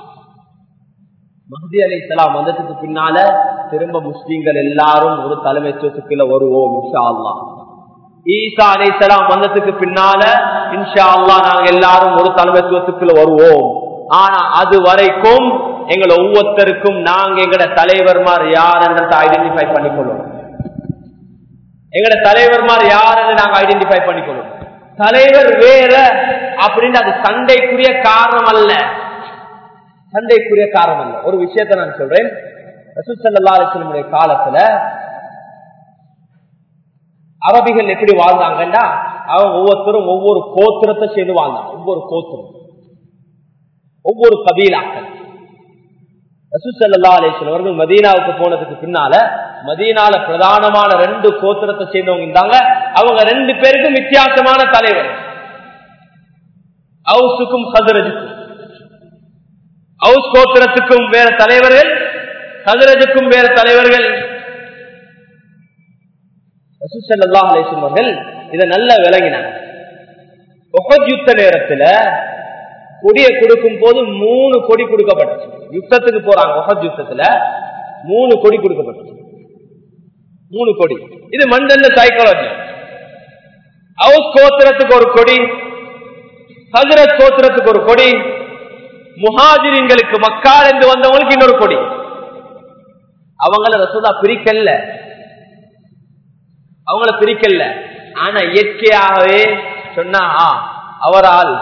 மஹதி அலி இஸ்லாம் வந்ததுக்கு பின்னால திரும்ப முஸ்லீம்கள் எல்லாரும் ஒரு தலைமைத்துவத்துக்குள்ள வருவோம் இன்ஷா அல்லா ஈசா அலி இஸ்லாம் வந்ததுக்கு பின்னால இன்ஷா அல்லா நாங்க எல்லாரும் ஒரு தலைமைத்துவத்துக்குள்ள வருவோம் ஆனா அது வரைக்கும் எங்களை ஒவ்வொருத்தருக்கும் நாங்க எங்கட தலைவர்மார் யார் என்றதை ஐடென்டிஃபை பண்ணிக்கொள்ளும் எங்கட தலைவர்மார் யார் என்று நாங்க ஐடென்டிஃபை பண்ணிக்கொள்ளும் தலைவர் வேற அப்படின்னு அது சண்டைக்குரிய காரணம் அல்ல சண்டைக்குரிய காரணம் அல்ல ஒரு விஷயத்தை நான் சொல்றேன் ரசூசல்லாசனுடைய காலத்துல அரபிகள் எப்படி வாழ்ந்தாங்கன்னா அவங்க ஒவ்வொருத்தரும் ஒவ்வொரு கோத்திரத்தை சேர்ந்து வாழ்ந்தாங்க ஒவ்வொரு கோத்திரம் ஒவ்வொரு கபீலாக்கள் ரசூசல்லா அலிஸ்வன் அவர்கள் மதீனாவுக்கு போனதுக்கு பின்னால மதீனால பிரதானமான ரெண்டு கோத்திரத்தை சேர்ந்தவங்க இருந்தாங்க அவங்க ரெண்டு பேருக்கும் வித்தியாசமான தலைவர் ஹவுஸுக்கும் ஹதரஜுக்கும் ஹவுஸ் கோத்திரத்துக்கும் வேற தலைவர்கள் ஹதரஜுக்கும் வேற தலைவர்கள் ரசூசல்லா அலிஸ்வன் அவர்கள் இதை நல்லா விளங்கினாங்க யுத்த நேரத்துல கொடியை கொடுக்கும் போது மூணு கொடி கொடுக்கப்பட்டுச்சு யுத்தத்துக்கு போறாங்க ஒஹத் யுத்தத்துல மூணு கொடி கொடுக்கப்பட்டுச்சு மூணு கொடி இது மண்டல சைக்காலஜி ஹவுஸ் கோத்திரத்துக்கு ஒரு கொடி ஹசரத் கோத்திரத்துக்கு ஒரு கொடி முஹாஜிரிங்களுக்கு மக்கால் என்று வந்தவங்களுக்கு இன்னொரு கொடி அவங்கள ரசோதா பிரிக்கல்ல அவங்கள பிரிக்கல்ல ஆனா இயற்கையாகவே சொன்னா அவரால்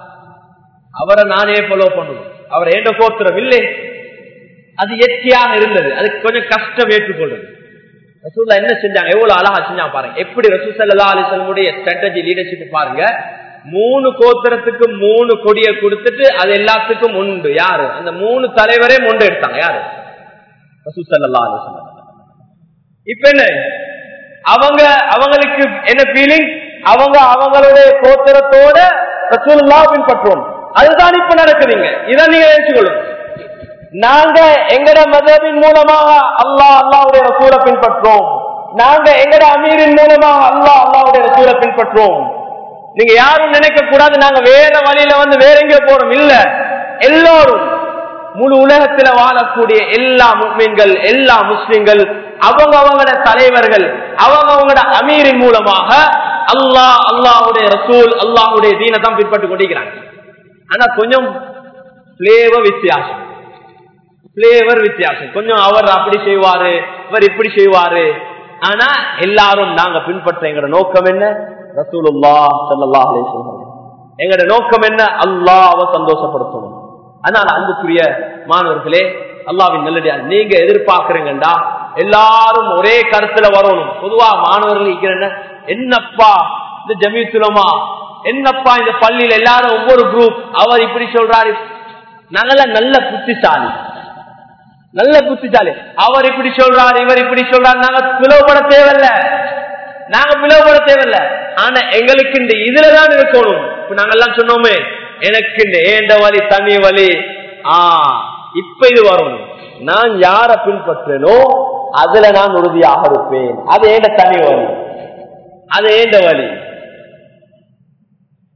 அவரை நானே ஃபாலோ பண்ணுவோம் அவர் ஏண்ட கோத்திரம் இல்லை அது இயற்கையாக இருந்தது அதுக்கு கொஞ்சம் கஷ்டம் ஏற்றுக்கொள்றது ரசூல்லா என்ன செஞ்சாங்க எவ்வளவு அழகா செஞ்சாங்க பாருங்க எப்படி ரசூசல்லா அலிசல்முடைய ஸ்ட்ராட்டஜி லீடர்ஷிப் பாருங்க மூணு கோத்திரத்துக்கு மூணு கொடியை கொடுத்துட்டு அது எல்லாத்துக்கும் உண்டு யாரு அந்த மூணு தலைவரே முண்டு எடுத்தாங்க யாரு ரசூசல்லா அலிசல்லம் இப்ப என்ன அவங்க அவங்களுக்கு என்ன ஃபீலிங் அவங்க அவங்களுடைய கோத்திரத்தோட ரசூல்லா பின்பற்றுவோம் அதுதான் இப்ப நடக்குதுங்க இதை நீங்க நினைச்சுக்கொள்ளுங்க நாங்க எங்கட மதபின் மூலமாக அல்லாஹ் அல்லாவுடைய ரசூலை பின்பற்றோம் நாங்க எங்கட அமீரின் மூலமாக அல்லாஹ் அல்லாவுடைய ரசூலை பின்பற்றோம் நீங்க யாரும் நினைக்க கூடாது நாங்க வேற வழியில வந்து வேற எங்க போறோம் இல்ல எல்லோரும் முழு உலகத்துல வாழக்கூடிய எல்லா முஸ்லிம்கள் எல்லா முஸ்லிம்கள் அவங்க அவங்களோட தலைவர்கள் அவங்க அவங்களோட அமீரின் மூலமாக அல்லாஹ் அல்லாஹுடைய ரசூல் அல்லாஹுடைய தீனை தான் பின்பற்றி கொண்டிருக்கிறாங்க ஆனா கொஞ்சம் பிளேவர் வித்தியாசம் பிளேவர் வித்தியாசம் கொஞ்சம் அவர் அப்படி செய்வாரு இவர் இப்படி செய்வாரு ஆனா எல்லாரும் நாங்க பின்பற்ற எங்களோட நோக்கம் என்ன ரசூலுல்லா சல்லா எங்களோட நோக்கம் என்ன அல்லாஹ் சந்தோஷப்படுத்தணும் அதனால அன்புக்குரிய மாணவர்களே அல்லாவின் நல்லடியா நீங்க எதிர்பார்க்கறீங்கடா எல்லாரும் ஒரே கருத்துல வரணும் பொதுவா மாணவர்கள் இருக்கிற என்னப்பா இந்த ஜமீத்துலமா என்னப்பா இந்த பள்ளியில எல்லாரும் ஒவ்வொரு குரூப் அவர் இப்படி சொல்றாரு நாங்கெல்லாம் நல்ல புத்திசாலி நல்ல புத்திசாலி அவர் இப்படி சொல்றாரு இவர் இப்படி சொல்றாரு நாங்க பிளவுபட தேவையில்ல நாங்க பிளவுபட தேவையில்ல ஆனா எங்களுக்கு இந்த இதுலதான் இருக்கணும் இப்ப நாங்கெல்லாம் சொன்னோமே எனக்கு இந்த ஏண்ட வழி தனி வழி ஆஹ் இப்ப இது வரணும் நான் யார பின்பற்றனோ அதுல நான் உறுதியாக இருப்பேன் அது ஏண்ட தனி வழி அது ஏண்ட வழி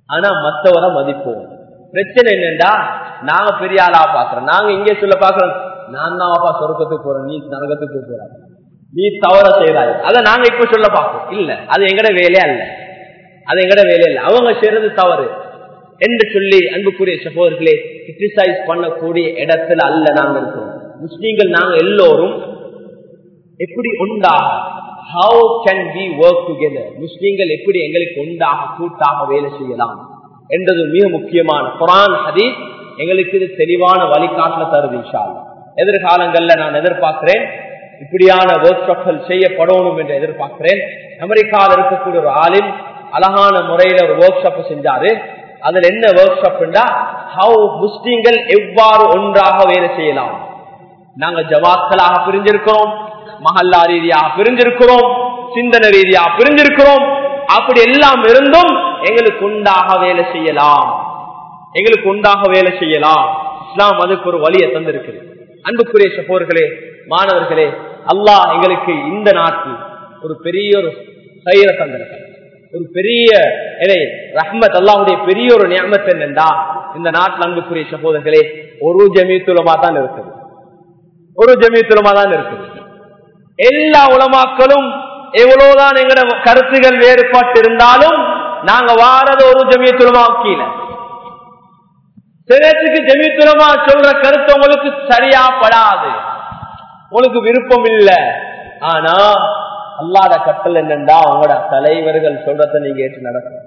ஆனா மத்தவரை மதிப்போம் பிரச்சனை என்னண்டா நாங்க பெரிய ஆளா பாக்குறோம் நாங்க இங்கே சொல்ல பாக்குறோம் நான் தான் வாப்பா சொர்க்கத்துக்கு போறேன் நீ நரகத்துக்கு போற நீ தவற செய்யறாரு அதை நாங்க இப்ப சொல்ல பார்ப்போம் இல்ல அது எங்கட வேலையா இல்ல அது எங்கட வேலையா இல்ல அவங்க செய்யறது தவறு என்று சொல்லி அன்புக்குரிய சகோதரர்களே கிரிட்டிசைஸ் பண்ணக்கூடிய இடத்துல அல்ல நாங்க இருக்கோம் முஸ்லீம்கள் நாங்க எல்லோரும் எப்படி உண்டாக how can we work together முஸ்லீம்கள் எப்படி எங்களுக்கு உண்டாக கூட்டாக வேலை செய்யலாம் என்றது மிக முக்கியமான குரான் ஹதீஸ் எங்களுக்கு இது தெளிவான வழிகாட்டில தருது இன்ஷால் எதிர்காலங்கள்ல நான் எதிர்பார்க்கிறேன் இப்படியான ஒர்க் ஷாப்கள் செய்யப்படணும் என்று எதிர்பார்க்கிறேன் அமெரிக்காவில் இருக்கக்கூடிய ஒரு ஆளில் அழகான முறையில ஒரு ஒர்க் ஷாப் செஞ்சாரு அதுல என்ன ஒர்க் ஷாப்டா ஹவு முஸ்லீம்கள் எவ்வாறு ஒன்றாக வேலை செய்யலாம் நாங்க ஜவாத்களாக பிரிஞ்சிருக்கிறோம் மஹல்லா ரீதியாக பிரிஞ்சிருக்கிறோம் சிந்தனை ரீதியாக பிரிஞ்சிருக்கிறோம் அப்படி எல்லாம் இருந்தும் எங்களுக்கு உண்டாக வேலை செய்யலாம் எங்களுக்கு உண்டாக வேலை செய்யலாம் இஸ்லாம் அதுக்கு ஒரு வழியை தந்திருக்கு அன்புக்குரிய சப்போர்களே மாணவர்களே அல்லாஹ் எங்களுக்கு இந்த நாட்டில் ஒரு பெரிய ஒரு கயிற தந்திருக்க ஒரு பெரிய ரஹ்மத் அல்லாவுடைய பெரிய ஒரு நியமத் என்னண்டா இந்த நாட்டில் அன்புக்குரிய சகோதரர்களே ஒரு ஜமீத்துலமா தான் இருக்குது ஒரு ஜமீத்துலமா தான் இருக்குது எல்லா உலமாக்களும் எவ்வளவுதான் எங்கட கருத்துகள் வேறுபாட்டு இருந்தாலும் நாங்க வாரது ஒரு ஜமியத்துலமா கீழே சிலத்துக்கு ஜமியத்துலமா சொல்ற கருத்து உங்களுக்கு சரியா படாது உங்களுக்கு விருப்பம் இல்லை ஆனா அல்லாத கட்டல் என்னண்டா உங்களோட தலைவர்கள் சொல்றத நீங்க ஏற்று நடக்கும்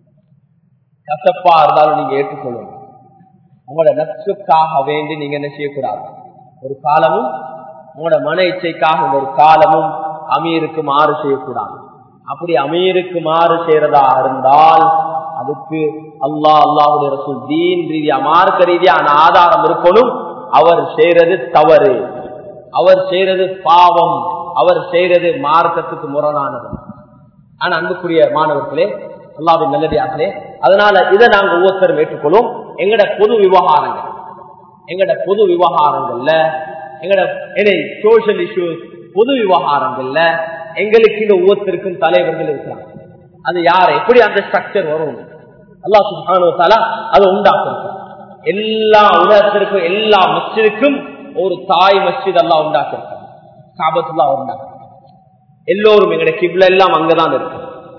கசப்பா இருந்தாலும் நீங்க ஏற்றுக்கொள்ளணும் உங்களோட நட்சுக்காக வேண்டி நீங்க என்ன செய்யக்கூடாது ஒரு காலமும் உங்களோட மன இச்சைக்காக ஒரு காலமும் அமீருக்கு மாறு செய்யக்கூடாது அப்படி அமீருக்கு மாறு செய்யறதா இருந்தால் அதுக்கு அல்லா அல்லாவுடைய ரசூல் தீன் ரீதியா மார்க்க ரீதியான ஆதாரம் இருக்கணும் அவர் செய்யறது தவறு அவர் செய்யறது பாவம் அவர் செய்யறது மார்க்கத்துக்கு முரணானது ஆனா அன்புக்குரிய மாணவர்களே அல்லாவின் நல்லடியார்களே அதனால இதை நாங்க ஒவ்வொருத்தரும் ஏற்றுக்கொள்ளும் எங்கட பொது விவகாரங்கள் எங்கட பொது விவகாரங்கள்ல எங்கட சோசியல் இஷ்யூஸ் பொது விவகாரங்கள்ல எங்களுக்கு இந்த ஒவ்வொருத்தருக்கும் தலைவர்கள் இருக்கிறாங்க அது யார் எப்படி அந்த ஸ்ட்ரக்சர் வரும் அல்லா சுபானுவத்தாலா அதை உண்டாக்குறாங்க எல்லா உலகத்திற்கும் எல்லா மஸ்ஜிதுக்கும் ஒரு தாய் மஸ்ஜித் எல்லாம் உண்டாக்குறாங்க காபத்துல்லா உண்டாக்குறாங்க எல்லோரும் எங்களுடைய கிப்ல எல்லாம் அங்கதான் இருக்கு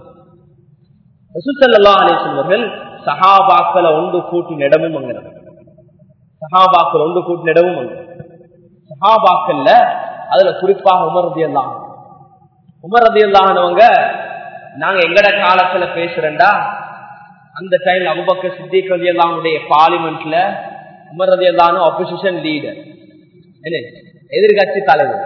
ரசூசல்லா அலிசல்வர்கள் சஹாபாக்களை ஒன்று கூட்டின இடமும் அங்கதான் சஹாபாக்கள் ஒன்று கூட்டின இடமும் அங்க சஹாபாக்கள்ல அதுல குறிப்பாக உமரதி எல்லாம் உமரதி இல்லாதவங்க நாங்க எங்கட காலத்துல பேசுறேன்டா அந்த டைம் அபுபக்க சித்திக் ரதி அல்லாமுடைய பார்லிமெண்ட்ல உமரதி எல்லாம் ஆப்போசிஷன் லீடர் என்ன எதிர்கட்சி தலைவர்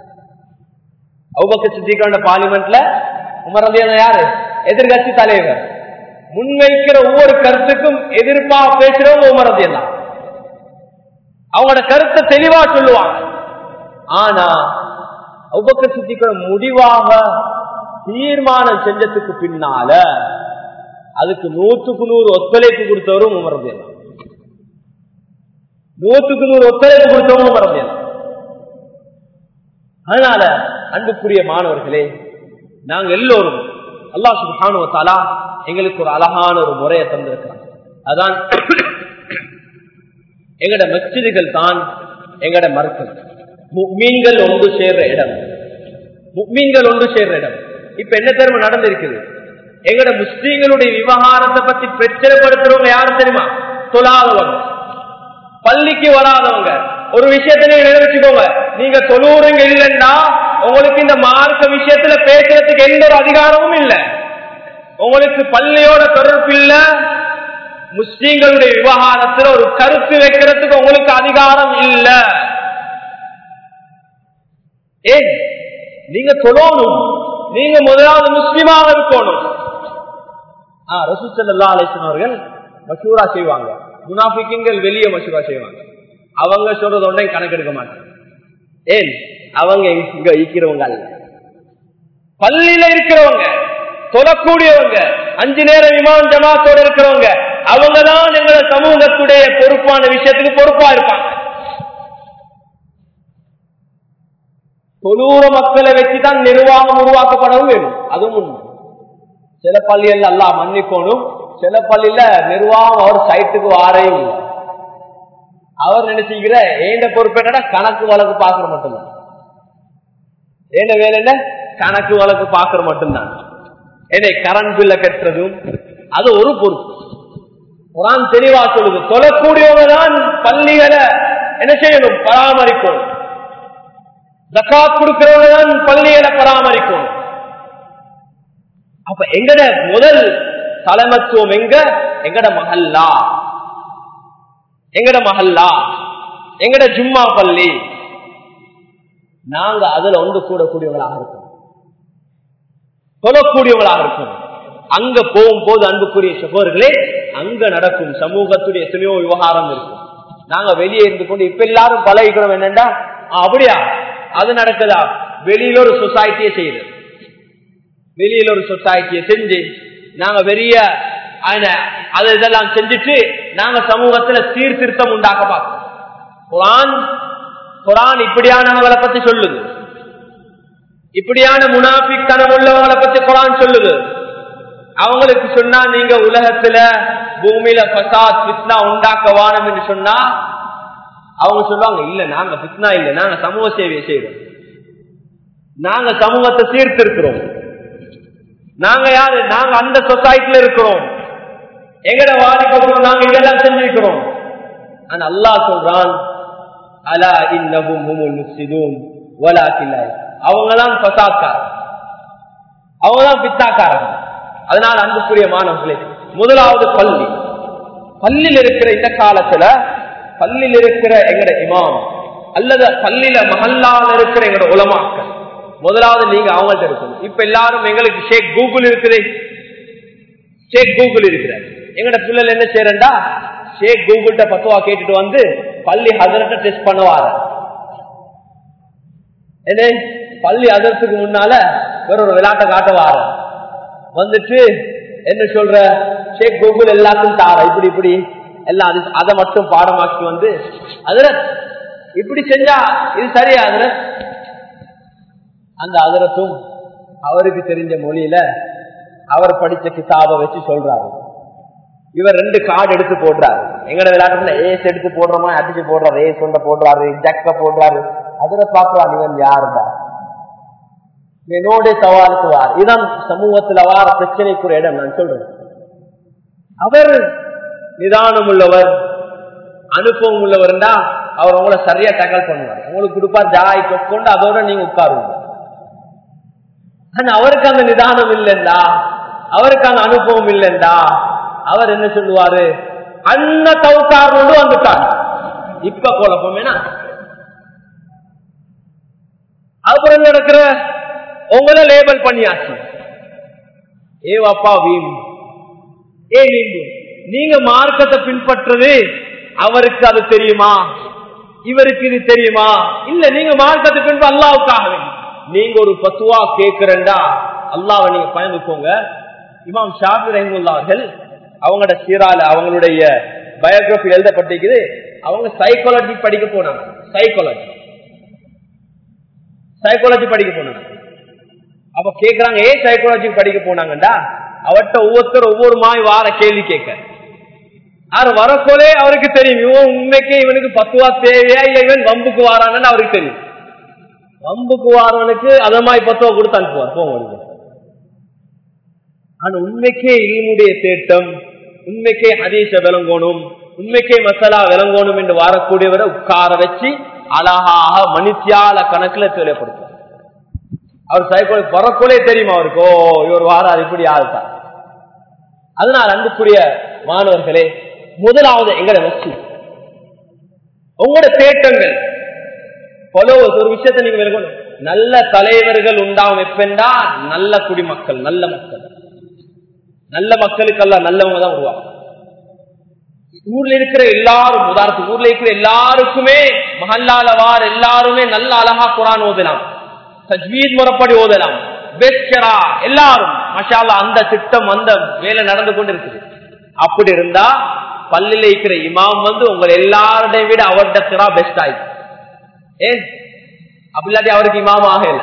அபுபக்க சித்திக்கோட பார்லிமெண்ட்ல உமரதி யாரு எதிர்கட்சி தலைவர் முன்வைக்கிற ஒவ்வொரு கருத்துக்கும் எதிர்ப்பா பேசுறவங்க உமரதி எல்லாம் அவங்களோட கருத்தை தெளிவா சொல்லுவாங்க ஆனா அவ்வக்க சித்திக்கிற முடிவாக தீர்மானம் செஞ்சதுக்கு பின்னால அதுக்கு நூற்றுக்கு நூறு ஒத்துழைப்பு கொடுத்தவரும் உமரது நூற்றுக்கு நூறு ஒத்துழைப்பு கொடுத்தவரும் உமரது அதனால அன்புக்குரிய மாணவர்களே நாங்க எல்லோரும் அல்லா சுபானுவத்தாலா எங்களுக்கு ஒரு அழகான ஒரு முறையை தந்திருக்கிறாங்க அதான் எங்கட மச்சிதுகள் தான் எங்கட மறுக்கள் மீன்கள் ஒன்று சேர்ற இடம் மீன்கள் ஒன்று சேர்ற இடம் இப்ப என்ன தெரியுமா நடந்திருக்குது எங்கட முஸ்லீம்களுடைய விவகாரத்தை பத்தி பிரச்சனைப்படுத்துறவங்க யாரு தெரியுமா தொழாதவங்க பள்ளிக்கு வராதவங்க ஒரு விஷயத்த நீங்க நினைச்சுக்கோங்க நீங்க தொழுவுறங்க இல்லைன்னா உங்களுக்கு இந்த மார்க்க விஷயத்துல பேசுறதுக்கு எந்த ஒரு அதிகாரமும் இல்லை உங்களுக்கு பள்ளியோட தொடர்பு இல்ல முஸ்லீம்களுடைய விவகாரத்துல ஒரு கருத்து வைக்கிறதுக்கு உங்களுக்கு அதிகாரம் இல்ல ஏன் நீங்க தொழணும் நீங்க முதலாவது முஸ்லிமாக இருக்கணும் ரசூசல்லா அலிசன் அவர்கள் மசூரா செய்வாங்க முனாஃபிக்குங்கள் வெளியே மசூரா செய்வாங்க அவங்க சொல்றது ஒன்றை கணக்கெடுக்க மாட்டாங்க ஏன் அவங்க இங்க இருக்கிறவங்க அல்ல பள்ளியில இருக்கிறவங்க தொழக்கூடியவங்க அஞ்சு நேரம் விமான ஜமாத்தோட இருக்கிறவங்க அவங்கதான் எங்கள சமூகத்துடைய பொறுப்பான விஷயத்துக்கு பொறுப்பா இருப்பாங்க தொழூர மக்களை வச்சுதான் நிர்வாகம் உருவாக்கப்படவும் வேணும் அதுவும் உண்மை சில பள்ளிகள் எல்லாம் மன்னிக்கணும்
சில பள்ளியில நிர்வாகம் அவர் சைட்டுக்கு வாரையும் இல்லை அவர் நினைச்சுக்கிற ஏண்ட பொறுப்பு என்னடா கணக்கு வழக்கு பாக்குற மட்டும்தான் ஏண்ட வேலை என்ன கணக்கு வழக்கு பாக்குற மட்டும்தான் என்னை கரண்ட் பில்ல கட்டுறதும் அது ஒரு பொறுப்பு குரான் தெளிவா சொல்லுது தொழக்கூடியவங்க தான் பள்ளிகளை என்ன செய்யணும் பராமரிக்கணும் ஜக்காத் கொடுக்கிறவங்க தான் பள்ளிகளை பராமரிக்கணும் அப்ப எங்கட முதல் தலைமத்துவம் எங்க எங்கட மஹல்லா எங்கட மஹல்லா எங்கட ஜும்மா பள்ளி நாங்க அதுல ஒன்று கூடக்கூடியவங்களாக இருக்கோம் சொல்லக்கூடியவங்களாக இருக்கும் அங்க போகும்போது அன்புக்குரிய சகோதரர்களே அங்க நடக்கும் சமூகத்துடைய எத்தனையோ விவகாரம் இருக்கும் நாங்க வெளியே இருந்து கொண்டு இப்ப எல்லாரும் பழகிக்கிறோம் என்னண்டா ஆ, அப்படியா அது நடக்குதா வெளியில ஒரு சொசைட்டியை செய்யுது வெளியில ஒரு சொசைட்டியை செஞ்சு நாங்க பெரிய ஆன- அது இதெல்லாம் செஞ்சுட்டு நாங்க சமூகத்துல சீர்திருத்தம் உண்டாக்க பார்க்கிறோம் குரான் குரான் இப்படியானவங்களை பத்தி சொல்லுது இப்படியான முனாபிக் தனம் உள்ளவங்களை பத்தி குரான் சொல்லுது அவங்களுக்கு சொன்னா நீங்க உலகத்துல பூமியில பசாத் பித்னா உண்டாக்க வானம் என்று சொன்னா அவங்க சொல்லுவாங்க இல்ல நாங்க பித்னா இல்ல நாங்க சமூக சேவையை செய்யறோம் நாங்க சமூகத்தை சீர்திருக்கிறோம் நாங்க யாரு நாங்க அந்த சொசைட்டில இருக்கிறோம் எங்கட வாலிபர்களும் நாங்க இதெல்லாம் செஞ்சிருக்கிறோம் ஆனா அல்லாஹ் சொல்றான் அலா இன்னஹும் ஹுமுல் முஃப்ஸிதூன் வலாக்கின் அவங்கதான் பசாக்கார் அவங்கதான் பித்தாக்காரங்க அதனால அன்புக்குரிய மாணவர்களே முதலாவது பள்ளி பள்ளியில் இருக்கிற இந்த காலத்துல பள்ளியில் இருக்கிற எங்கட இமாம் அல்லது பள்ளியில மஹல்லால இருக்கிற எங்கட உலமாக்கள் முதலாவது நீங்க அவங்கள்ட்ட இருக்கணும் இப்ப எல்லாரும் எங்களுக்கு ஷேக் கூகுள் இருக்குது ஷேக் கூகுள் இருக்கிற எங்கட பிள்ளைகள் என்ன செய்யறா ஷேக் கூகுள்கிட்ட பத்துவா கேட்டுட்டு வந்து பள்ளி ஹசரத்தை டெஸ்ட் பண்ணுவாரு என்ன பள்ளி அதற்கு முன்னால வேற ஒரு விளையாட்டை காட்டுவாரு வந்துட்டு என்ன சொல்ற ஷேக் கூகுள் எல்லாத்தையும் தார இப்படி இப்படி எல்லாம் அது அதை மட்டும் பாடமாக்கி வந்து அதுல இப்படி செஞ்சா இது சரியா அதுல அந்த அதரத்தும் அவருக்கு தெரிஞ்ச மொழியில அவர் படிச்ச கிதாபை வச்சு சொல்றாரு இவர் ரெண்டு கார்டு எடுத்து போடுறாரு எங்கட விளையாட்டுல ஏஸ் எடுத்து போடுறோமா அடிச்சு போடுறாரு ஏஸ் ஒன்ற போடுறாரு ஜக்க போடுறாரு அதுல பாக்குறான் இவன் யாருடா என்னோட சவாலுக்கு வார் இதான் சமூகத்துல வார பிரச்சனைக்குரிய இடம் நான் சொல்றேன் அவர் நிதானம் உள்ளவர் அனுபவம் உள்ளவர்டா அவர் உங்களை சரியா டக்கல் பண்ணுவார் உங்களுக்கு கொடுப்பார் ஜாய் கொண்டு அதோட நீங்க உட்காருங்க ஆனா அவருக்கு அந்த நிதானம் இல்லைண்டா அவருக்கு அந்த அனுபவம் இல்லைண்டா அவர் என்ன சொல்லுவாரு அந்த தவுக்காரோடு வந்துட்டார் இப்ப குழப்பம் என்ன அப்புறம் நடக்கிற உங்களை லேபல் பண்ணியாச்சு ஏ வாப்பா வீம் ஏ நீங்க நீங்க மார்க்கத்தை பின்பற்றது அவருக்கு அது தெரியுமா இவருக்கு இது தெரியுமா இல்ல நீங்க மார்க்கத்தை பின்பற்ற அல்லாவுக்காக வேண்டி. நீங்க ஒரு பத்துவா கேட்கிறண்டா அல்லாவை நீங்க பயந்துக்கோங்க இமாம் ஷாபி ரஹிமுல்லா அவர்கள் அவங்களோட சீரால அவங்களுடைய பயோகிராபி எழுதப்பட்டிருக்குது அவங்க சைக்காலஜி படிக்க போனாங்க சைக்காலஜி சைக்காலஜி படிக்க போனாங்க அப்ப கேக்குறாங்க ஏன் சைக்காலஜி படிக்க போனாங்கடா அவர்கிட்ட ஒவ்வொருத்தர் ஒவ்வொரு மாய் வார கேள்வி கேட்க அவர் வரக்கோலே அவருக்கு தெரியும் இவன் உண்மைக்கே இவனுக்கு பத்துவா தேவையா இல்ல இவன் வம்புக்கு வாரான்னு அவருக்கு தெரியும் வம்புக்கு வாரவனுக்கு அத மாதிரி பத்துவா கொடுத்து அனுப்புவார் போங்க ஆனா உண்மைக்கே இல்முடைய தேட்டம் உண்மைக்கே ஹதீச விளங்கணும் உண்மைக்கே மசாலா விளங்கணும் என்று வரக்கூடியவரை உட்கார வச்சு அழகாக மனுஷியால கணக்குல தெளிவுபடுத்தும் அவர் சைக்கோ வரக்குள்ளே தெரியுமா அவருக்கு ஓ இவர் வாரார் இப்படி ஆள்தான் அதனால் அன்புக்குரிய மாணவர்களே முதலாவது எங்கட வச்சு உங்களோட தேட்டங்கள் followers, ஒரு விஷயத்தை நீங்க விளக்கணும் நல்ல தலைவர்கள் உண்டாகும் எப்பெண்டா நல்ல குடிமக்கள் நல்ல மக்கள் நல்ல மக்களுக்கெல்லாம் நல்லவங்க தான் உருவாகும் ஊர்ல இருக்கிற எல்லாரும் உதாரணத்துக்கு ஊர்ல இருக்கிற எல்லாருக்குமே மஹல்லால வார் எல்லாருமே நல்ல அழகா குரான் ஓதலாம் தஜ்வீத் முறைப்படி ஓதலாம் பெஸ்டரா எல்லாரும் மஷாலா அந்த திட்டம் அந்த வேலை நடந்து கொண்டு இருக்குது அப்படி இருந்தா பள்ளியில இருக்கிற இமாம் வந்து உங்க எல்லாருடைய விட அவர்கிட்ட சிறா பெஸ்ட் ஆயிடுச்சு ஏன் அப்படி இல்லாட்டி அவருக்கு இமாம் ஆகல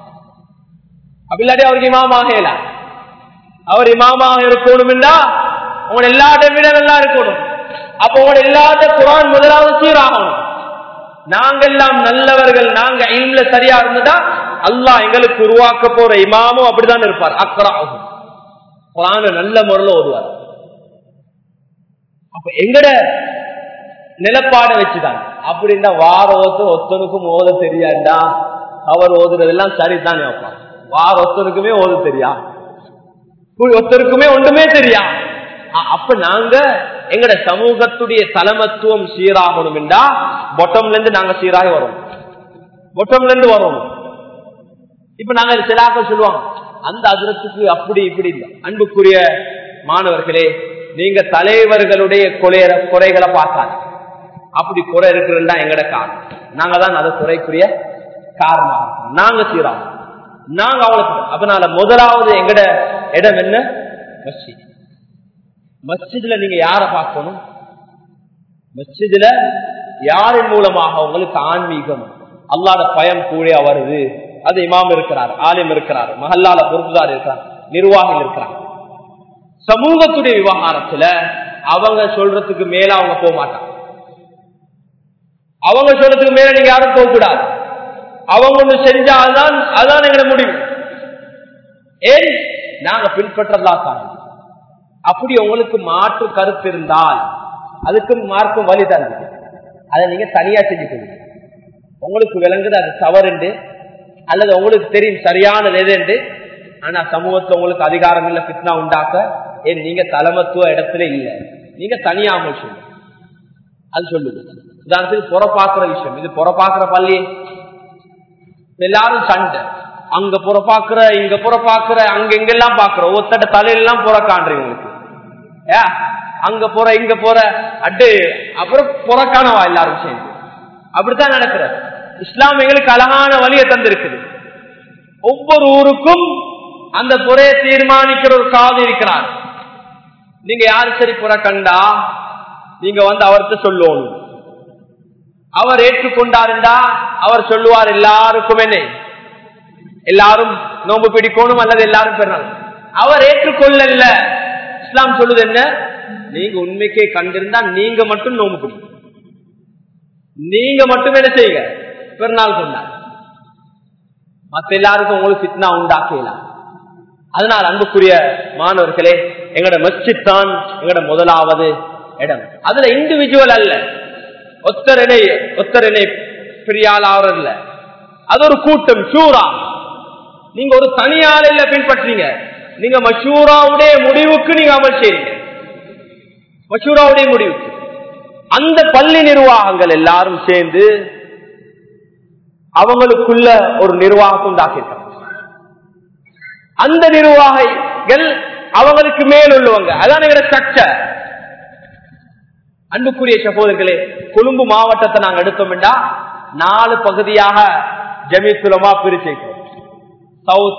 அப்படி இல்லாட்டி அவருக்கு இமாம் ஆகல அவர் இமாமாக இருக்கணும்னா உங்களோட எல்லாத்த விட நல்லா இருக்கணும் அப்ப உங்களோட எல்லாத்த குரான் முதலாவது சீராகணும் நாங்கெல்லாம் நல்லவர்கள் நாங்க இல்ல சரியா இருந்ததா அல்லாஹ் எங்களுக்கு உருவாக்க போற இமாமும் அப்படிதான் இருப்பார் அக்கராகும் குரான நல்ல முறையில் ஓதுவார் அப்ப எங்கட நிலப்பாட வச்சுதான் அப்படின்னா வார ஒருத்தர் ஒருத்தனுக்கும் ஓத தெரியாண்டா அவர் ஓதுறதெல்லாம் சரிதான் வைப்பான் வார ஒருத்தனுக்குமே ஓத தெரியா ஒருத்தருக்குமே ஒன்றுமே தெரியா அ- அப்ப நாங்க எங்கட சமூகத்துடைய தலைமத்துவம் சீராகணும் என்றா பொட்டம்ல இருந்து நாங்க சீராக வரோம் பொட்டம்ல இருந்து வரோம் இப்ப நாங்க சிலாக்க சொல்லுவோம் அந்த அதிரத்துக்கு அப்படி இப்படி இல்லை அன்புக்குரிய மாணவர்களே நீங்க தலைவர்களுடைய கொலைய குறைகளை பார்க்காது அப்படி குறை இருக்கிறதா எங்கட காரணம் நாங்க தான் அது குறைக்குரிய காரணம் நாங்க சீராகும் நாங்க அவளுக்கு அதனால முதலாவது எங்கட இடம் என்ன மஸ்ஜித் மஸ்ஜித்ல நீங்க யார பார்க்கணும் மஸ்ஜித்ல யாரின் மூலமாக உங்களுக்கு ஆன்மீகம் அல்லாத பயம் கூடிய வருது அது இமாம் இருக்கிறார் ஆலிம் இருக்கிறார் மஹல்லால பொறுப்புதார் இருக்கிறார் நிர்வாகம் இருக்கிறார் சமூகத்துடைய விவகாரத்துல அவங்க சொல்றதுக்கு மேல அவங்க போக மாட்டாங்க அவங்க சொல்றதுக்கு மேல நீங்க யாரும் போக கூடாது அவங்க ஒண்ணு செஞ்சா அதுதான் அதுதான் எங்க முடிவு ஏன் நாங்க பின்பற்றதா காரணம் அப்படி உங்களுக்கு மாற்று கருத்து இருந்தால் அதுக்கு மார்க்கும் வழி தந்து அதை நீங்க தனியா செஞ்சுக்கணும் உங்களுக்கு விளங்குது அது தவறுண்டு அல்லது உங்களுக்கு தெரியும் சரியானது எதுண்டு ஆனா சமூகத்துல உங்களுக்கு அதிகாரம் இல்ல பித்னா உண்டாக்க ஏன் நீங்க தலைமத்துவ இடத்துல இல்ல நீங்க தனியா அமல் சொல்லுங்க அது சொல்லுது உதாரணத்துக்கு புறப்பாக்குற விஷயம் இது புறப்பாக்குற பள்ளி எல்லாரும் சண்டை அங்க புறப்பாக்குற இங்க புறப்பாக்குற அங்க எங்கெல்லாம் பாக்குற ஒவ்வொருத்தட தலையெல்லாம் புறக்காண்றீங்க உங்களுக்கு ஏ அங்க போற இங்க போற அட்டு அப்புறம் புறக்கானவா எல்லாரும் சேர்ந்து அப்படித்தான் நடக்கிற இஸ்லாம் எங்களுக்கு அழகான வழியை தந்திருக்குது ஒவ்வொரு ஊருக்கும் அந்த புறையை தீர்மானிக்கிற ஒரு காது இருக்கிறார் நீங்க யாரு சரி புற கண்டா நீங்க வந்து அவர்கிட்ட சொல்லணும் அவர் ஏற்றுக்கொண்டாருண்டா அவர் சொல்லுவார் எல்லாருக்கும் என்ன எல்லாரும் நோம்பு பிடிக்கணும் அல்லது எல்லாரும் பெறணும் அவர் ஏற்றுக்கொள்ளல இஸ்லாம் சொல்லுது என்ன நீங்க உண்மைக்கே கண்டிருந்தா நீங்க மட்டும் நோம்பு பிடிக்கும் நீங்க மட்டும் என்ன செய்யுங்க பெருநாள் கொண்டாடு மத்த எல்லாருக்கும் உங்களுக்கு பித்னா உண்டாக்கலாம் அதனால் அன்புக்குரிய மாணவர்களே எங்கட மஸ்ஜித் தான் எங்கட முதலாவது இடம் அதுல இண்டிவிஜுவல் அல்ல ஒத்தரனை ஒத்தரனை பிரியால் ஆவறதில்ல அது ஒரு கூட்டம் சூரா நீங்க ஒரு தனியால இல்ல பின்பற்றீங்க நீங்க மஷூராவுடைய முடிவுக்கு நீங்க அமல் செய்றீங்க மஷூராவுடைய முடிவுக்கு அந்த பள்ளி நிர்வாகங்கள் எல்லாரும் சேர்ந்து அவங்களுக்குள்ள ஒரு நிர்வாகம் உண்டாக்கியிருக்காங்க அந்த நிர்வாகிகள் அவங்களுக்கு மேல் உள்ளவங்க அதான் எங்க ஸ்ட்ரக்சர் அன்புக்குரிய சகோதரர்களே கொழும்பு மாவட்டத்தை நாங்க எடுத்தோம்டா நாலு பகுதியாக ஜமீத்துலமா பிரிச்சிருக்கிறோம் south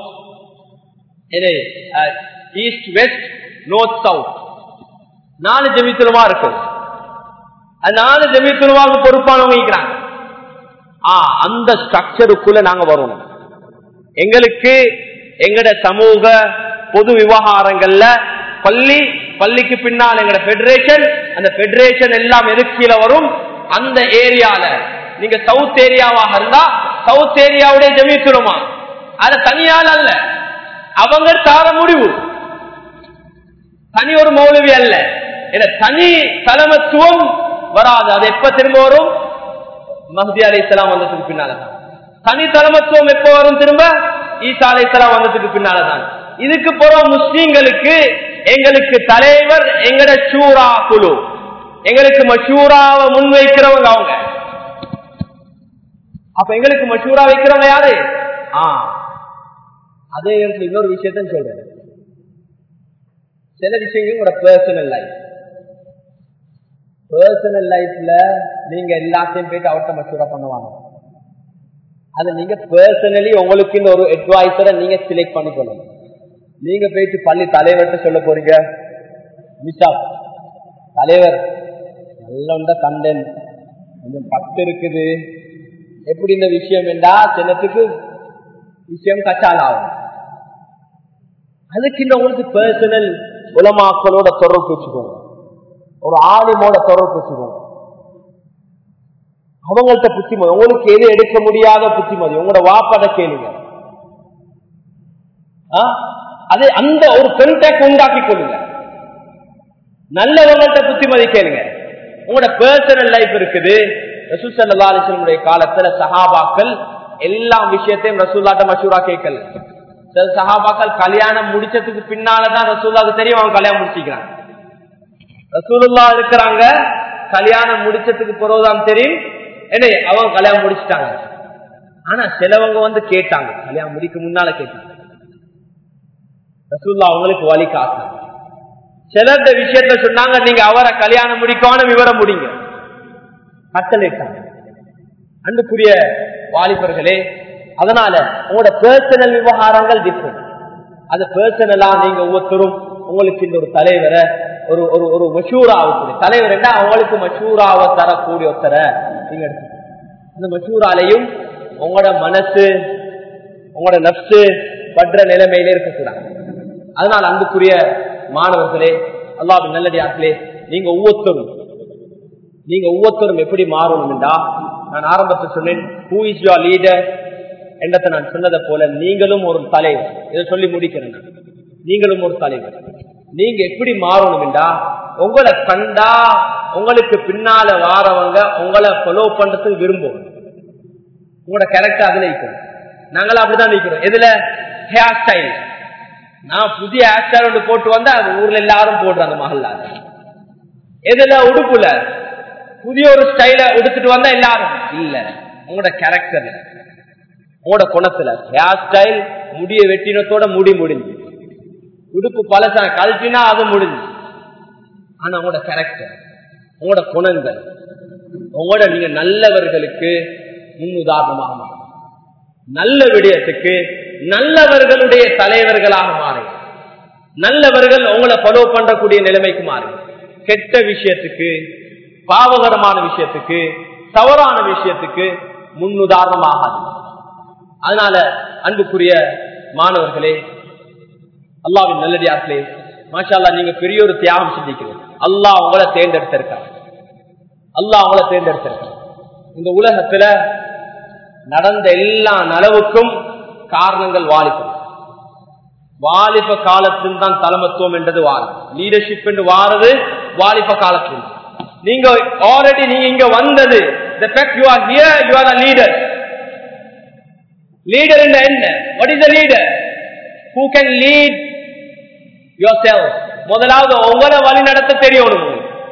east west north south நாலு ஜமீத்துலமா இருக்கு அது நாலு ஜமீத்துலமாக பொறுப்பானவங்க இருக்கிறாங்க ஆ அந்த ஸ்ட்ரக்சருக்குள்ள நாங்க வரணும் எங்களுக்கு எங்கட சமூக பொது விவகாரங்கள்ல பள்ளி பள்ளிக்கு பின்னால் எங்கட பெடரேஷன் அந்த பெடரேஷன் எல்லாம் எது கீழே வரும் அந்த ஏரியால நீங்க சவுத் ஏரியாவாக இருந்தா சவுத் ஏரியாவுடைய ஜமீத்துலமா அது தனியால் அல்ல அவங்க தார முடிவு தனி ஒரு மௌலவி அல்ல என தனி தலைமத்துவம் வராது அது எப்ப திரும்ப வரும் மஹதி அலி இஸ்லாம் வந்ததுக்கு பின்னாலதான் தனி தலைமத்துவம் எப்ப வரும் திரும்ப ஈசா அலி இஸ்லாம் வந்ததுக்கு பின்னாலதான் இதுக்கு போற முஸ்லீம்களுக்கு எங்களுக்கு தலைவர் எங்கட சூரா குழு எங்களுக்கு மஷூராவை முன்வைக்கிறவங்க அவங்க அப்ப எங்களுக்கு மஷூரா வைக்கிறவங்க யாரு ஆ அதே நேரத்தில் இன்னொரு விஷயத்த சொல்றேன் சில விஷயங்கள் உங்களோட பர்சனல் லைஃப் பர்சனல் லைஃப்ல நீங்க எல்லாத்தையும் போயிட்டு அவர்கிட்ட மசூரா பண்ணுவாங்க அது நீங்க பர்சனலி உங்களுக்கு இந்த ஒரு அட்வைசரை நீங்க செலக்ட் பண்ணிக்கணும் நீங்க போயிட்டு பள்ளி தலைவர்கிட்ட சொல்ல போறீங்க மிஸ்டா தலைவர் நல்ல கண்டன் கொஞ்சம் பத்து இருக்குது எப்படி இந்த விஷயம் என்றா சிலத்துக்கு விஷயம் கச்சால் ஆகும் அதுக்கு இந்த உங்களுக்கு பர்சனல் உலமாக்களோட தொடர்பு வச்சுக்கோங்க ஒரு ஆலிமோட தொடர்பு வச்சுக்கோங்க அவங்கள்ட்ட புத்திமதி உங்களுக்கு எது எடுக்க முடியாத புத்திமதி உங்களோட வாப்பட கேளுங்க ஆ? அது அந்த ஒரு கண்டாக்ட் உண்டாக்கி கொள்ளுங்க நல்லவங்கள்ட்ட புத்திமதி கேளுங்க உங்களோட பர்சனல் லைஃப் இருக்குது ரசூல் சல்லா அலிஸ்லமுடைய காலத்துல சஹாபாக்கள் எல்லா விஷயத்தையும் ரசூல்லாட்ட மஷூரா கேட்கல சில சஹாபாக்கள் கல்யாணம் முடிச்சதுக்கு பின்னாலதான் ரசூல்லாவுக்கு தெரியும் அவன் கல்யாணம் முடிச்சிக்கிறான் ரசூலுல்லா இருக்கிறாங்க கல்யாணம் முடிச்சதுக்கு பிறகுதான் தெரியும் என்ன அவங்க கல்யாணம் முடிச்சிட்டாங்க ஆனா சிலவங்க வந்து கேட்டாங்க கல்யாணம் முடிக்க முன்னால கேட்டாங்க ரசூல்லா அவங்களுக்கு வழி காட்டினாங்க சிலர் விஷயத்த சொன்னாங்க நீங்க அவரை கல்யாணம் முடிக்கணும் விவரம் முடிங்க கட்டளைட்டாங்க அன்புக்குரிய வாலிபர்களே அதனால உங்களோட பர்சனல் விவகாரங்கள் டிஃபரெண்ட் அது பர்சனலா நீங்க ஒவ்வொருத்தரும் உங்களுக்கு இந்த ஒரு தலைவரை ஒரு ஒரு ஒரு மஷூராவுக்கு தலைவர் என்ன அவங்களுக்கு மஷூராவை தரக்கூடிய ஒருத்தரை நீங்க எடுத்துக்கணும் அந்த மஷூராலையும் உங்களோட மனசு உங்களோட நப்சு பற்ற நிலைமையில இருக்கக்கூடாது அதனால அன்புக்குரிய மாணவர்களே அல்லாவின் நல்லடியார்களே நீங்க ஒவ்வொருத்தரும் நீங்க ஒவ்வொருத்தரும் எப்படி மாறணும்டா நான் ஆரம்பத்தில் சொன்னேன் ஹூ இஸ் யுவர் லீடர் என்றதை நான் சொன்னதை போல நீங்களும் ஒரு தலைவர் இதை சொல்லி முடிக்கிறேன் நான். நீங்களும் ஒரு தலைவர் நீங்க எப்படி மாறணும்டா உங்களை கண்டா உங்களுக்கு பின்னால வாரவங்க உங்களை ஃபாலோ பண்றதுக்கு விரும்புவோம் உங்களோட கேரக்டர் அதுல நிற்கும் நாங்களும் அப்படிதான் நிற்கிறோம் எதுல ஹேர் ஸ்டைல் நான் புதிய ஹேர் ஸ்டைல் ஒன்று போட்டு வந்தா அது ஊர்ல எல்லாரும் போடுறாங்க மகள்ல எதுல உடுப்புல புதிய ஒரு ஸ்டைல உடுத்துட்டு வந்தா எல்லாரும் இல்ல உங்களோட கேரக்டர் உங்களோட குணத்துல ஹேர் ஸ்டைல் முடிய வெட்டினத்தோட முடி முடிஞ்சு உடுப்பு பழசா கழட்டினா அது முடிஞ்சு ஆனா உங்களோட கேரக்டர் உங்களோட குணங்கள் உங்களோட நீங்க நல்லவர்களுக்கு முன்னுதாரணமாக மாறும் நல்ல விடயத்துக்கு நல்லவர்களுடைய தலைவர்களாக மாறுங்க நல்லவர்கள் உங்களை ஃபாலோ பண்றக்கூடிய நிலைமைக்கு மாறுங்க கெட்ட விஷயத்துக்கு பாவகரமான விஷயத்துக்கு தவறான விஷயத்துக்கு முன்னுதாரணமாக அதனால அன்புக்குரிய மாணவர்களே அல்லாவின் நல்லடியார்களே மாஷா அல்லாஹ் நீங்க பெரிய ஒரு தியாகம் சிந்திக்கிறீங்க அல்லாஹ் உங்களை தேர்ந்தெடுத்திருக்காங்க அல்லாஹ் உங்களை தேர்ந்தெடுத்திருக்காங்க இந்த உலகத்துல நடந்த எல்லா நலவுக்கும் காரணங்கள் வாலிபம் வாலிப காலத்தில் தான் தலைமத்துவம் என்றது வாரம் லீடர்ஷிப் என்று வாரது வாலிப காலத்தில் நீங்க ஆல்ரெடி நீங்க இங்க வந்தது the fact you are here you are a leader leader என்ன என்ன what is the leader who can lead yourself முதலாவது உங்களை வழி நடத்த தெரியணும்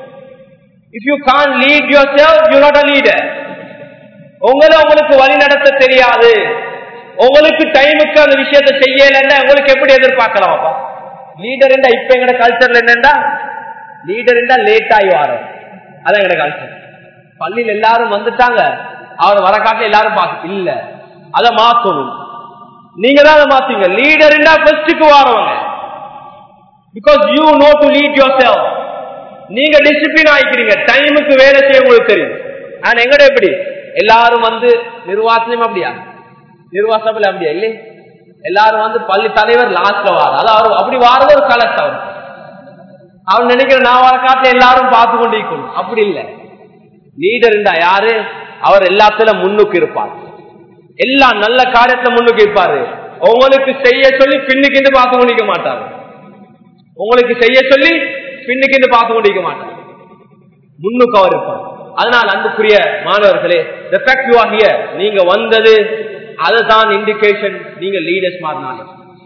if you can't lead yourself you're not a leader உங்களை உங்களுக்கு வழி நடத்த தெரியாது உங்களுக்கு டைமுக்கு அந்த விஷயத்தை செய்யலன்னா உங்களுக்கு எப்படி எதிர்பார்க்கலாம் அப்பா லீடர் என்றா இப்ப எங்கட கல்ச்சர்ல என்னண்டா லீடர் என்றா லேட் ஆகி வரோம் அதான் எங்கட கல்ச்சர் பள்ளியில் எல்லாரும் வந்துட்டாங்க அவர் வர காட்டில எல்லாரும் பார்க்க இல்ல அதை மாத்தணும் நீங்க தான் அதை மாத்தீங்க லீடர் என்றா ஃபர்ஸ்டுக்கு வாரவங்க because you know to lead yourself நீங்க டிசிப்ளின் ஆயிக்கிறீங்க டைமுக்கு வேலை செய்ய உங்களுக்கு தெரியும் ஆனா எங்கட எப்படி எல்லாரும் வந்து நிர்வாகத்திலும் அப்படியா நிர்வாகத்தில் அப்படியா இல்லை எல்லாரும் வந்து பள்ளி தலைவர் லாஸ்ட்ல வார அதாவது அப்படி வாரது ஒரு கலெக்ட் அவர் அவன் நினைக்கிற நான் வர காட்டுல எல்லாரும் பார்த்து கொண்டு இருக்கணும் அப்படி இல்லை லீடர் இருந்தா யாரு அவர் எல்லாத்துல முன்னுக்கு இருப்பார் எல்லா நல்ல காரியத்துல முன்னுக்கு இருப்பாரு உங்களுக்கு செய்ய சொல்லி பின்னுக்கு பார்த்து கொண்டிருக்க மாட்டாரு உங்களுக்கு செய்ய சொல்லி பின்னுக்கு பார்த்து கொண்டிருக்க மாட்டார் முன்னுக்கு அவர் இருப்பார் அதனால் அன்புக்குரிய மாணவர்களே the fact you are here நீங்க வந்தது அதுதான் இண்டிகேஷன் நீங்க லீடர்ஸ் மாறினாலே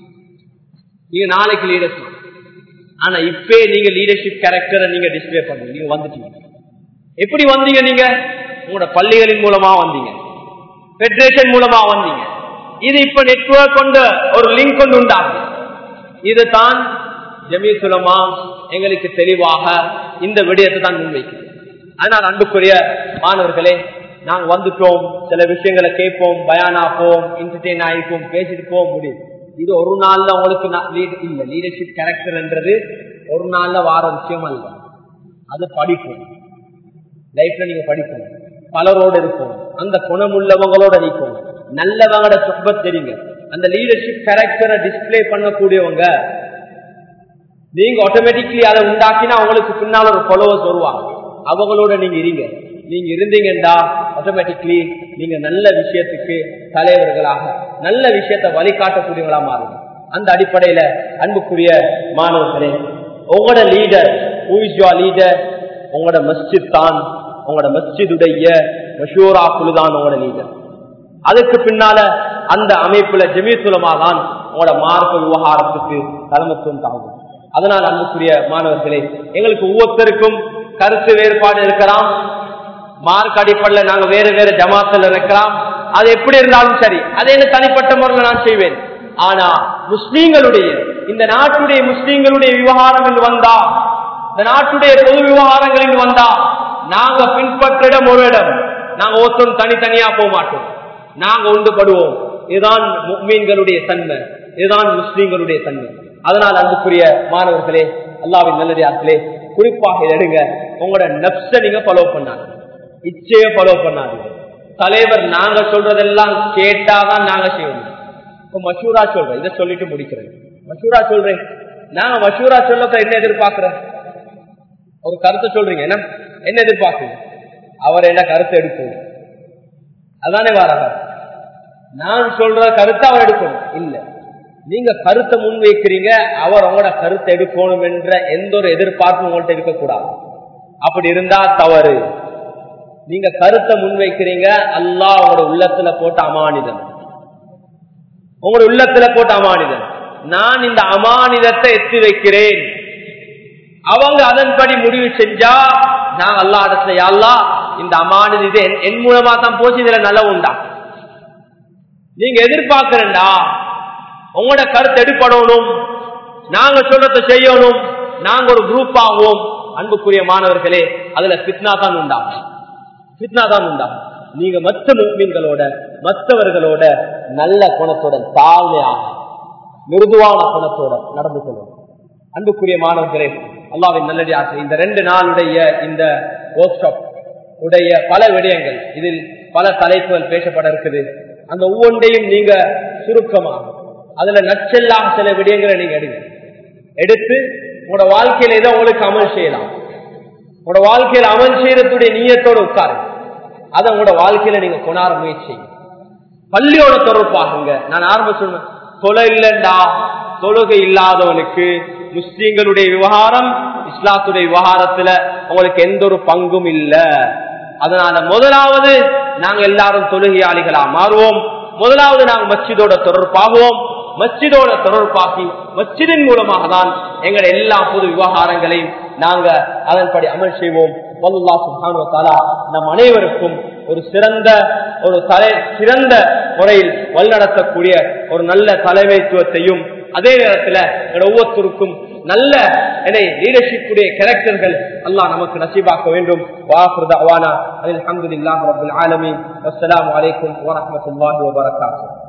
நீங்க நாளைக்கு லீடர்ஸ் ஆனா இப்பே நீங்க லீடர்ஷிப் கேரக்டரை நீங்க டிஸ்பிளே பண்ணுங்க நீங்க வந்துட்டீங்க எப்படி வந்தீங்க நீங்க உங்களோட பள்ளிகளின் மூலமா வந்தீங்க பெடரேஷன் மூலமா வந்தீங்க இது இப்ப நெட்வொர்க் கொண்ட ஒரு லிங்க் கொண்டு உண்டாகும் இதுதான் ஜமீசுலமா எங்களுக்கு தெளிவாக இந்த விடயத்தை தான் முன்வைக்கும் அதனால் அன்புக்குரிய மாணவர்களே நாங்க வந்துட்டோம் சில விஷயங்களை கேட்போம் பயானாப்போம் என்டர்டெயின் ஆகிப்போம் பேசிட்டு போக முடியும் இது ஒரு நாள்ல உங்களுக்கு இல்ல லீடர்ஷிப் கேரக்டர்ன்றது ஒரு நாள்ல வார விஷயம் அல்ல அது படிப்போம் லைஃப்ல நீங்க படிக்கணும் பலரோடு இருக்கும் அந்த குணமுள்ளவங்களோட நிற்கும் நல்லவங்களோட சொப்பத் தெரியுங்க அந்த லீடர்ஷிப் கேரக்டரை டிஸ்பிளே பண்ணக்கூடியவங்க நீங்க ஆட்டோமேட்டிக்லி அதை உண்டாக்கினா அவங்களுக்கு பின்னால் ஒரு ஃபாலோவர்ஸ் வருவாங்க அவங்களோட நீங்க இருங்க நீங்க இருந்தீங்கன்னா ஆட்டோமேட்டிக்லி நீங்க நல்ல விஷயத்துக்கு தலைவர்களாக நல்ல விஷயத்தை வழிகாட்டக்கூடியவங்களா மாறுங்க அந்த அடிப்படையில அன்புக்குரிய மாணவர்களே உங்களோட leader who is your leader உங்களோட மஸ்ஜித் தான் உங்களோட மஸ்ஜிதுடைய மஷூரா குழு தான் உங்களோட லீடர் அதுக்கு பின்னால அந்த அமைப்புல ஜமீத்துலமா தான் உங்களோட மார்க்க விவகாரத்துக்கு தலைமத்துவம் தாங்கும் அதனால் அன்புக்குரிய மாணவர்களே எங்களுக்கு ஒவ்வொருத்தருக்கும் கருத்து வேறுபாடு இருக்கலாம் மார்க் அடிப்படையில் நாங்க வேற வேற ஜமாத்தில் இருக்கலாம் அது எப்படி இருந்தாலும் சரி அதை எனக்கு தனிப்பட்ட முறையில் நான் செய்வேன் ஆனா முஸ்லீம்களுடைய இந்த நாட்டுடைய முஸ்லீம்களுடைய விவகாரம் என்று வந்தா இந்த நாட்டுடைய பொது விவகாரங்கள் என்று வந்தா நாங்க பின்பற்ற இடம் ஒரு இடம் நாங்க ஒருத்தரும் தனித்தனியா போக மாட்டோம் நாங்க ஒன்றுபடுவோம் இதுதான் மீன்களுடைய தன்மை இதுதான் முஸ்லீம்களுடைய தன்மை அதனால் அன்புக்குரிய மாணவர்களே அல்லாவின் நல்லதார்களே குறிப்பாக இதை எடுங்க உங்களோட நப்ச நீங்க ஃபாலோ பண்ணாங்க இச்சைய ஃபாலோ பண்ணாதீங்க தலைவர் நாங்க சொல்றதெல்லாம் கேட்டாதான் நாங்க செய்வோம் இப்ப மஷூரா சொல்றேன் இதை சொல்லிட்டு முடிக்கிறேன் மஷூரா சொல்றேன் நாங்க மஷூரா சொல்லத்த என்ன எதிர்பார்க்கிறேன் ஒரு கருத்தை சொல்றீங்க என்ன என்ன எதிர்பார்க்குறீங்க அவர் என்ன கருத்தை எடுக்கும் அதானே வாராக நான் சொல்ற கருத்தை அவர் எடுக்கணும் இல்ல நீங்க கருத்தை முன் வைக்கிறீங்க அவர் உங்களோட கருத்தை எடுக்கணும் என்ற எந்த ஒரு எதிர்பார்ப்பும் உங்கள்கிட்ட இருக்கக்கூடாது அப்படி இருந்தா தவறு நீங்க கருத்தை முன் வைக்கிறீங்க அல்லா உங்களோட உள்ளத்துல போட்ட அமானிதன் உங்களோட உள்ளத்துல போட்ட அமானிதன் நான் இந்த அமானிதத்தை எத்தி வைக்கிறேன் அவங்க அதன்படி முடிவு செஞ்சா நான் அல்லா இடத்துல யாழ்லா இந்த அமானது இது என் மூலமா தான் போச்சு இதுல நல்ல உண்டா நீங்க எதிர்பார்க்கிறேன்டா உங்களோட கருத்து எடுப்படணும் நாங்க சொல்றத செய்யணும் நாங்க ஒரு குரூப் ஆகுவோம் அன்புக்குரிய மாணவர்களே அதுல பித்னா தான் உண்டாகும் பித்னா தான் உண்டாகும் நீங்க மற்ற மீன்களோட மற்றவர்களோட நல்ல குணத்தோட தாழ்மையாக மிருதுவான குணத்தோட நடந்து கொள்ளும் அன்புக்குரிய மாணவர்களே அல்லாவின் நல்லடியாக இந்த ரெண்டு நாளுடைய இந்த ஒர்க் ஷாப் உடைய பல விடயங்கள் இதில் பல தலைப்புகள் பேசப்பட இருக்குது அந்த ஒவ்வொன்றையும் நீங்க சுருக்கமாக அதுல நச்செல்லாம் சில விடயங்களை நீங்க எடுங்க எடுத்து உங்களோட வாழ்க்கையில ஏதோ உங்களுக்கு அமல் செய்யலாம் உங்களோட வாழ்க்கையில அமல் செய்யறதுடைய நீயத்தோட உட்காருங்க அதை உங்களோட வாழ்க்கையில நீங்க கொண்டாட முயற்சி பள்ளியோட தொடர்பாகுங்க நான் ஆரம்ப சொன்னேன் தொலை இல்லைண்டா தொழுகை இல்லாதவனுக்கு முஸ்லீம்களுடைய விவகாரம் இஸ்லாத்துடைய விவகாரத்துல உங்களுக்கு எந்த ஒரு பங்கும் இல்ல அதனால முதலாவது நாங்க எல்லாரும் தொழுகையாளிகளா மாறுவோம் முதலாவது நாங்கள் மஸ்ஜிதோட தொடர்பாகுவோம் மஸ்ஜிதோட தொடர்பாக்கி மஸ்ஜிதின் மூலமாக தான் எங்களுடைய எல்லா பொது விவகாரங்களையும் நாங்க அதன்படி அமல் செய்வோம் நம் அனைவருக்கும் ஒரு சிறந்த ஒரு தலை சிறந்த முறையில் வழிநடத்தக்கூடிய ஒரு நல்ல தலைமைத்துவத்தையும் அதே நேரத்தில் ஒவ்வொருத்தருக்கும் நல்ல லீடர்ஷிப் உடைய கேரக்டர்கள் அல்லாஹ் நமக்கு நசீபாக்க வேண்டும் வாஹ்ருதாவானா அலமதுல்லாஹ் ரபுல் ஆலமீன் அஸ்ஸலாமு அலைக்கும் வரஹ்மத்துல்லாஹி வபரகாத்துஹு